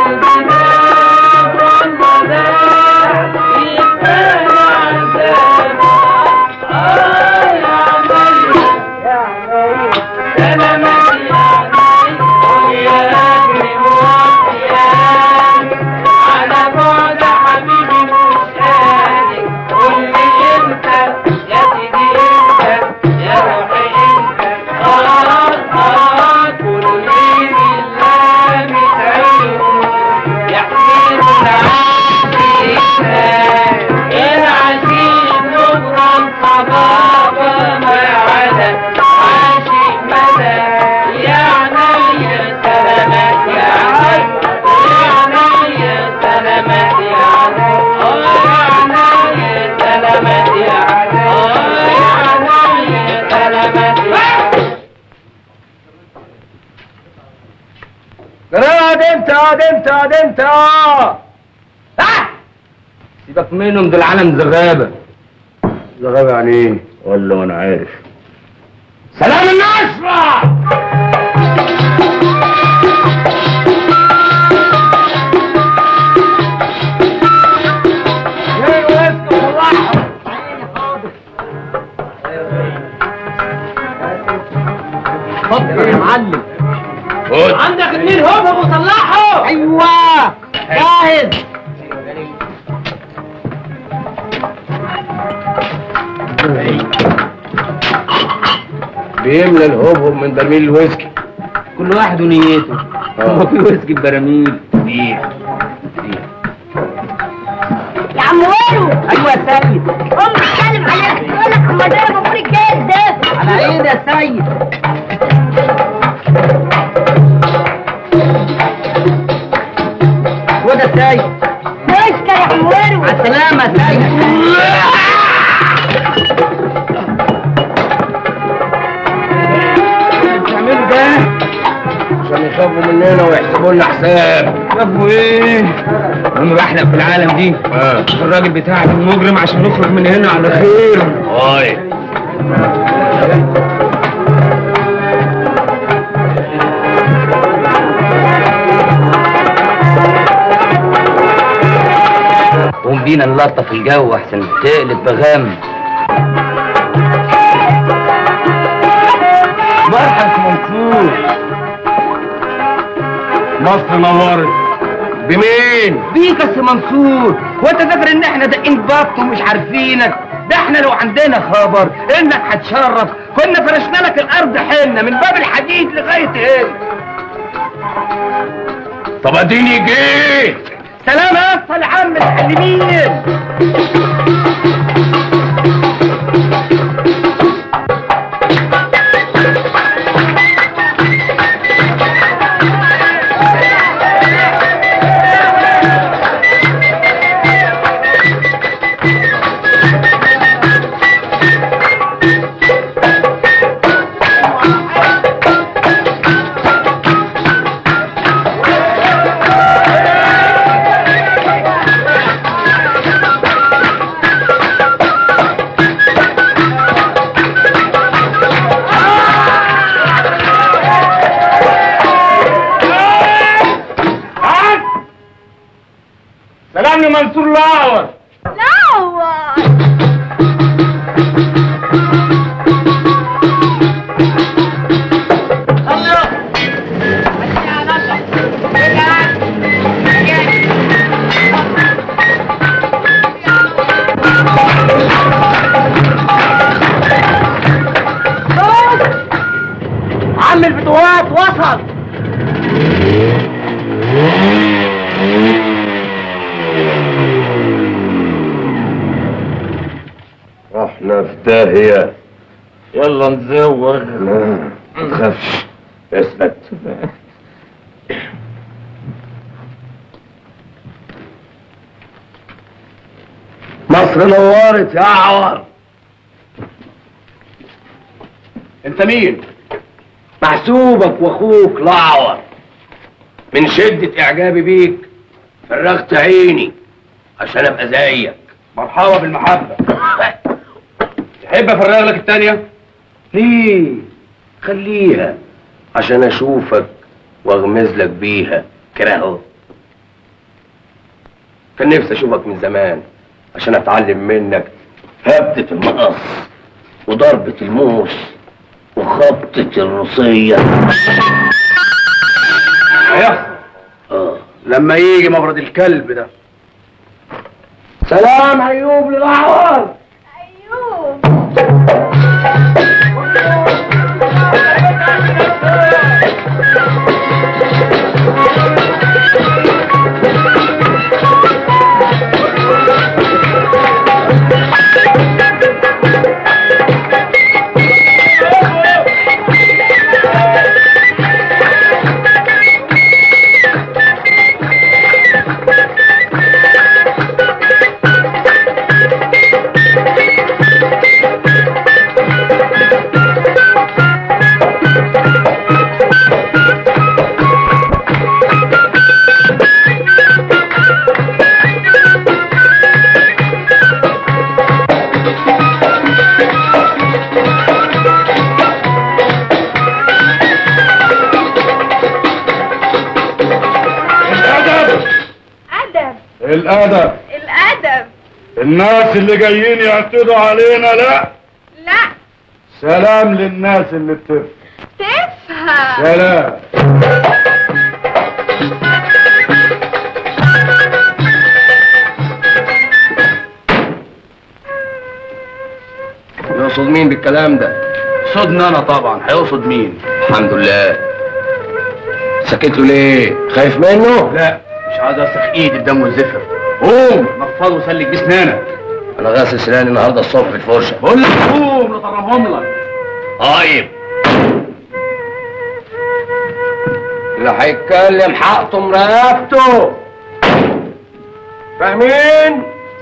قاد انت قاد انت قاد انت سيبك منهم دول عالم زغابه زغابة يعني ايه؟ ولا وانا عارف سلام النصرة اتفضل يا معلم عندك اتنين هوب وصلحوا ايوه جاهز بيملى الهوب من برميل الويسكي كل واحد ونيته آه. هو في ويسكي ببراميل دي يا عم ويلو ايوه يا سيد قوم اتكلم عليك يقول لك هما ضربوا فيك الجاز ده على عيني يا سيد وده سيد ويسكا يا عم ويلو مع السلامة يا سيد بتعملوا ده عشان يخافوا مننا ويحسبوا لنا حساب شافوا ايه هم بحلق في العالم دي اه الراجل بتاعك المجرم عشان نخرج من هنا على خير هاي قوم بينا نلطف الجو احسن تقلب بغم مرحب منصور مصر نورت بمين؟ بيك يا سي منصور وانت فاكر ان احنا دقين بط ومش عارفينك ده احنا لو عندنا خبر انك هتشرف كنا فرشنا لك الارض حنه من باب الحديد لغايه هنا طب اديني جيت سلام يا اسطى العم المعلمين سلام لمنصور لاور لا عم الفتوات وصل رحنا في داهية يلا نزوغ لا ما تخافش اثبت مصر نورت يا عور انت مين محسوبك واخوك لعور من شدة اعجابي بيك فرغت عيني عشان ابقى زيك مرحبا بالمحبة تحب افرغ لك التانية ليه خليها عشان اشوفك واغمز لك بيها كده اهو كان نفسي اشوفك من زمان عشان اتعلم منك هبدة المقص وضربة الموس وخبطة الروسية هيحصل اه لما يجي مبرد الكلب ده سلام ايوب للعوار ايوه الادب ادب الادب الادب الناس اللي جايين يعتدوا علينا لا لا سلام للناس اللي بتفهم تفهم سلام يقصد مين بالكلام ده صدنا انا طبعا هيقصد مين الحمد لله سكت له ليه خايف منه لا مش عايز اسخ ايدي بدم والزفر قوم نفضه وسلك بسنانك انا غاسل سناني النهارده الصبح في الفرشه بقول لك قوم نطرمهم لك طيب اللي هيتكلم حقطم رقبته فاهمين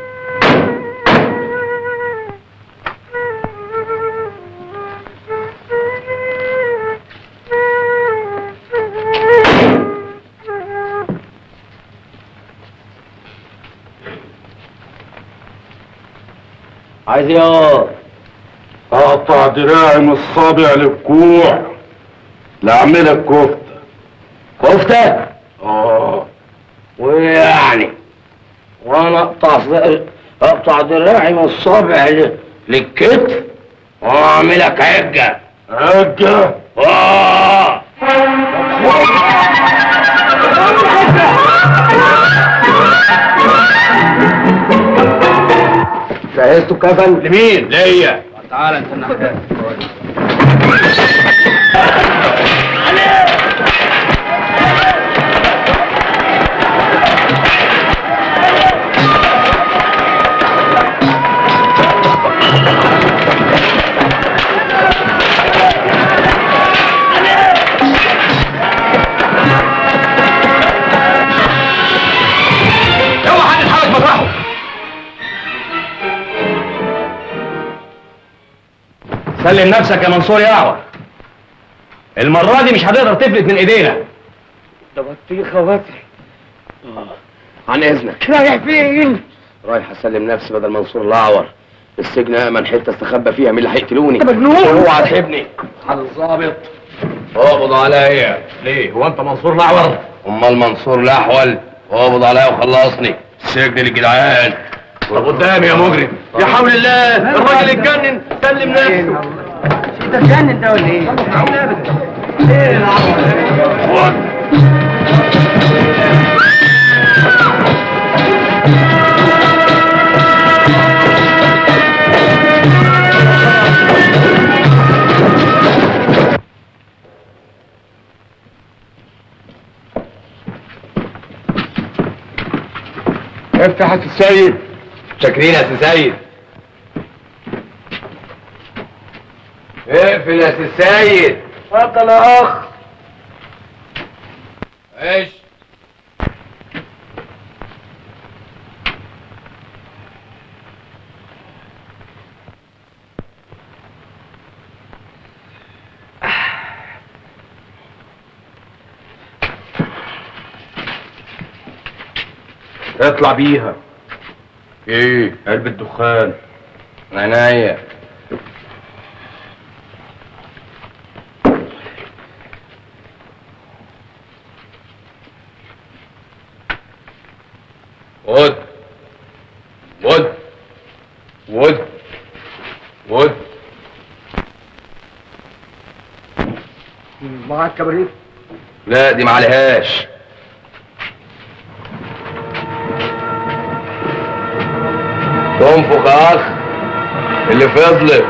عايز ايه اقطع دراعي من الصابع للكوع لاعملك كفته كفته اه ويعني وانا اقطع ف- اقطع دراعي من الصابع ل- للكتف واعملك عجه عجه اه جهزتوا كفن لمين ليا تعالى انت النحكايه اوعى حد يتحرك مطرحه سلم نفسك يا منصور يا اعور المرة دي مش هتقدر تفلت من ايدينا ده بطيخه وتر عن اذنك رايح فين؟ رايح اسلم نفسي بدل منصور الاعور السجن امن حته استخبى فيها مين اللي هيقتلوني أنت مجنون؟ اوعى تحبني على الظابط اقبض عليا ليه هو انت منصور الاعور امال منصور الاحول اقبض عليا وخلصني السجن للجدعان طب قدامي يا مجرم يا حول الله الراجل اتجنن سلم نفسه ده اتجنن ده ولا ايه؟ افتح يا سي سيد شاكرين يا سي سيد اقفل يا سي سيد اتفضل يا اخ ايش اطلع بيها ايه قلب الدخان عينيا ود ود ود ود معاك كبريت لا دي معلهاش تنفخ يا اخ اللي فضلت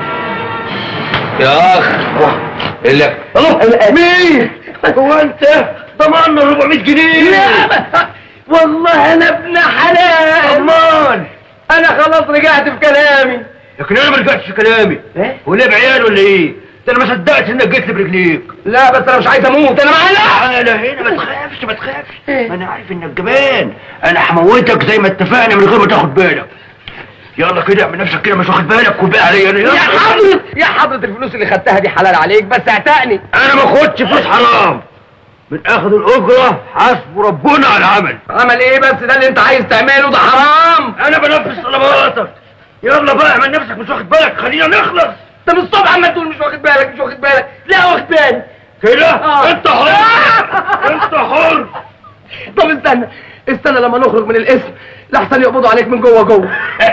يا اخ اللي مين؟ هو انت ضمننا 400 جنيه لا والله انا ابن حلال امان انا خلاص رجعت في كلامي لكن انا ما رجعتش في كلامي ايه؟ هو ليه بعيال ولا ايه؟ ده انا ما صدقت انك جيت لي برجليك لا بس انا مش عايز اموت انا معايا تعالى هنا ما تخافش ما تخافش ما انا عارف انك جبان انا هموتك زي ما اتفقنا من غير ما تاخد بالك يلا كده اعمل نفسك كده مش واخد بالك وبقى عليا انا يا يلا. حضرة يا حضرة الفلوس اللي خدتها دي حلال عليك بس اعتقني انا ما اخدش فلوس حرام من اخذ الاجره حسب ربنا على العمل عمل ايه بس ده اللي انت عايز تعمله ده حرام انا بنفذ طلباتك يلا بقى اعمل نفسك مش واخد بالك خلينا نخلص انت من الصبح عمال تقول مش واخد بالك مش واخد بالك لا واخد بالي كده آه. انت حر انت حر طب استنى استنى لما نخرج من الاسم لحسن يقبضوا عليك من جوه جوه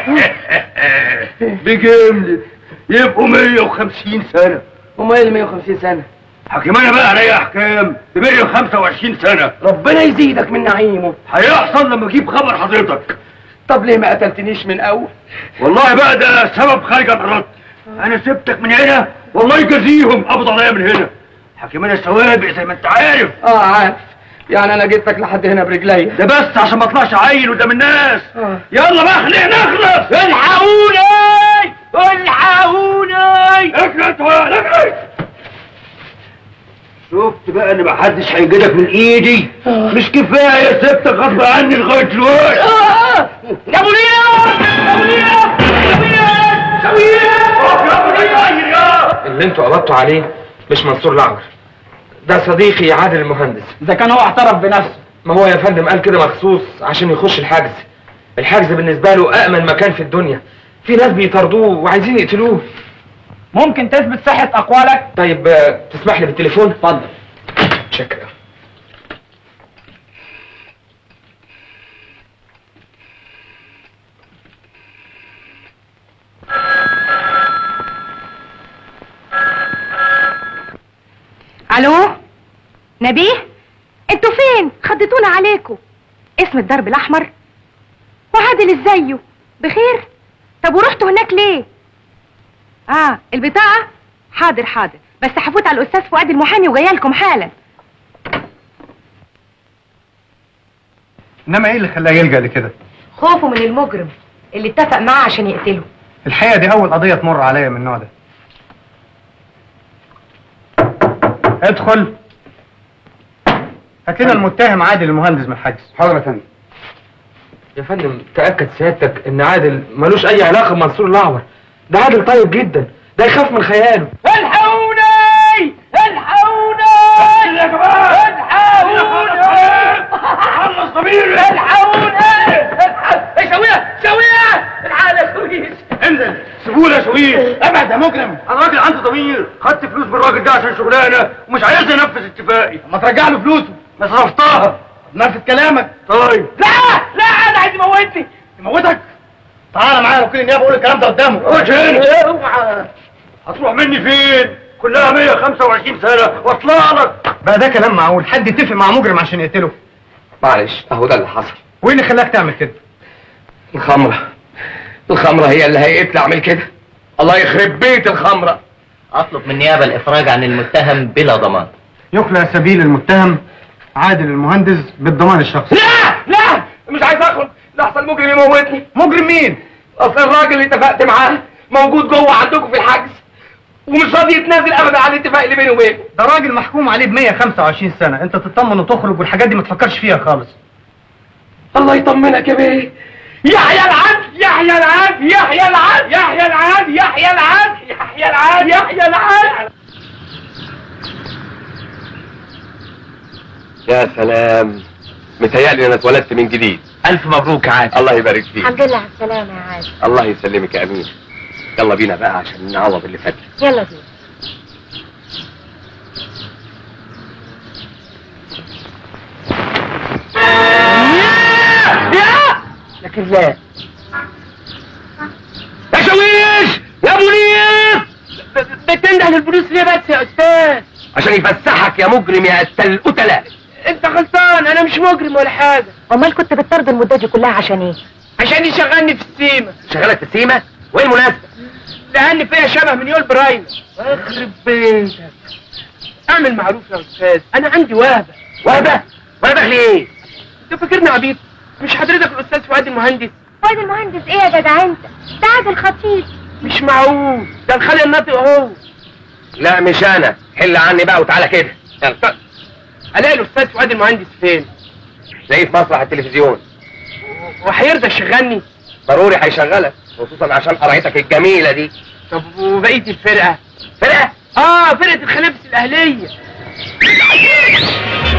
بجملة يبقوا 150 سنة امال ايه ال 150 سنه حكيم انا بقى عليا احكام تبري 25 سنة ربنا يزيدك من نعيمه هيحصل لما اجيب خبر حضرتك طب ليه ما قتلتنيش من اول والله بقى ده سبب خارج عن ارادتي انا سبتك من هنا والله يجازيهم قبض عليا من هنا حكيم انا سوابق زي ما انت عارف اه عارف يعني انا جيتك لحد هنا برجليا ده بس عشان ما اطلعش عيل قدام الناس آه. يلا بقى خلينا نخلص الحقوني الحقوني اخلص ولا اخلص شفت بقى ان محدش هيجيلك من ايدي مش كفايه سبتك غصب عني لغايه دلوقتي يا ابو نير يا ابو نير يا ابو نير يا ابو نير يا اللي انتوا قبضتوا عليه مش منصور الأعور ده صديقي عادل المهندس اذا كان هو اعترف بنفسه ما هو يا فندم قال كده مخصوص عشان يخش الحجز الحجز بالنسبة له أأمن مكان في الدنيا في ناس بيطاردوه وعايزين يقتلوه ممكن تثبت صحة أقوالك طيب آه، تسمح لي بالتليفون اتفضل شكرا الو نبيه انتوا فين خضتونا عليكم اسم الدرب الاحمر وعادل ازايه بخير طب ورحتوا هناك ليه اه البطاقه حاضر حاضر بس هفوت على الاستاذ فؤاد المحامي وجايه لكم حالا انما ايه اللي خلاه يلجأ لكده خوفه من المجرم اللي اتفق معاه عشان يقتله الحقيقه دي اول قضيه تمر عليا من النوع ده ادخل هات لنا المتهم عادل المهندس من الحجز حاضر يا فندم يا فندم تأكد سيادتك إن عادل ملوش أي علاقة بمنصور الأعور ده عادل طيب جدا ده يخاف من خياله الحقوني الحقوني يا جماعه الحقوني خلص ضميري الحقوني شويه شويه الحقني يا شويش انزل سيبونا يا شويش ابعد يا مجرم انا راجل عنده ضمير خدت فلوس من الراجل ده عشان شغلانه ومش عايز انفذ اتفاقي ما ترجع له فلوسه ما صرفتها نفذ كلامك طيب لا لا انا عايز يموتني يموتك تعالى معايا وكيل النيابه قول الكلام ده قدامه خش هنا اوعى هتروح مني فين كلها 125 سنه واطلع لك بقى ده كلام معقول حد يتفق مع مجرم عشان يقتله معلش اهو ده اللي حصل وايه اللي خلاك تعمل كده الخمرة الخمرة هي اللي هيئتني اعمل كده الله يخرب بيت الخمرة اطلب من النيابه الافراج عن المتهم بلا ضمان يخلى سبيل المتهم عادل المهندس بالضمان الشخصي لا لا مش عايز اخرج لحظة المجرم يموتني مجرم مين اصل الراجل اللي اتفقت معاه موجود جوه عندكم في الحجز ومش راضي يتنازل ابدا عن الاتفاق اللي بينه وبينه ده راجل محكوم عليه ب 125 سنه انت تطمن وتخرج والحاجات دي ما تفكرش فيها خالص الله يطمنك يا بيه يحيى العدل يحيى العدل يحيى العدل يحيى العدل يحيى العدل يحيى العدل يحيى العدل يا سلام متهيألي انا اتولدت من جديد الف مبروك عادل الله يبارك فيك الحمد لله على السلامة يا عادل الله يسلمك يا امين يلا بينا بقى عشان نعوض اللي فات يلا بينا لكن لا يا شويش يا منير بتنده للبوليس ليه بس يا استاذ عشان يفسحك يا مجرم يا قتل القتلة انت غلطان انا مش مجرم ولا حاجه امال كنت بتطرد المدة دي كلها عشان ايه عشان يشغلني في السيما شغالة في السيمة وايه المناسبة لان فيها شبه من يول برايم اخرب بيتك اعمل معروف يا استاذ انا عندي وهبه وهبة وهبة ليه انت فاكرني عبيط مش حضرتك الاستاذ فؤاد المهندس فؤاد المهندس ايه يا جدع انت ده عادل خطيب مش معقول ده الخالي الناطق اهو لا مش انا حل عني بقى وتعالى كده يلا. الاقي الاستاذ فؤاد المهندس فين زي في مسرح التلفزيون وهيرضى يشغلني ضروري هيشغلك خصوصا عشان قرعتك الجميلة دي طب وبقيه الفرقه فرقة اه فرقه الخنافس الاهليه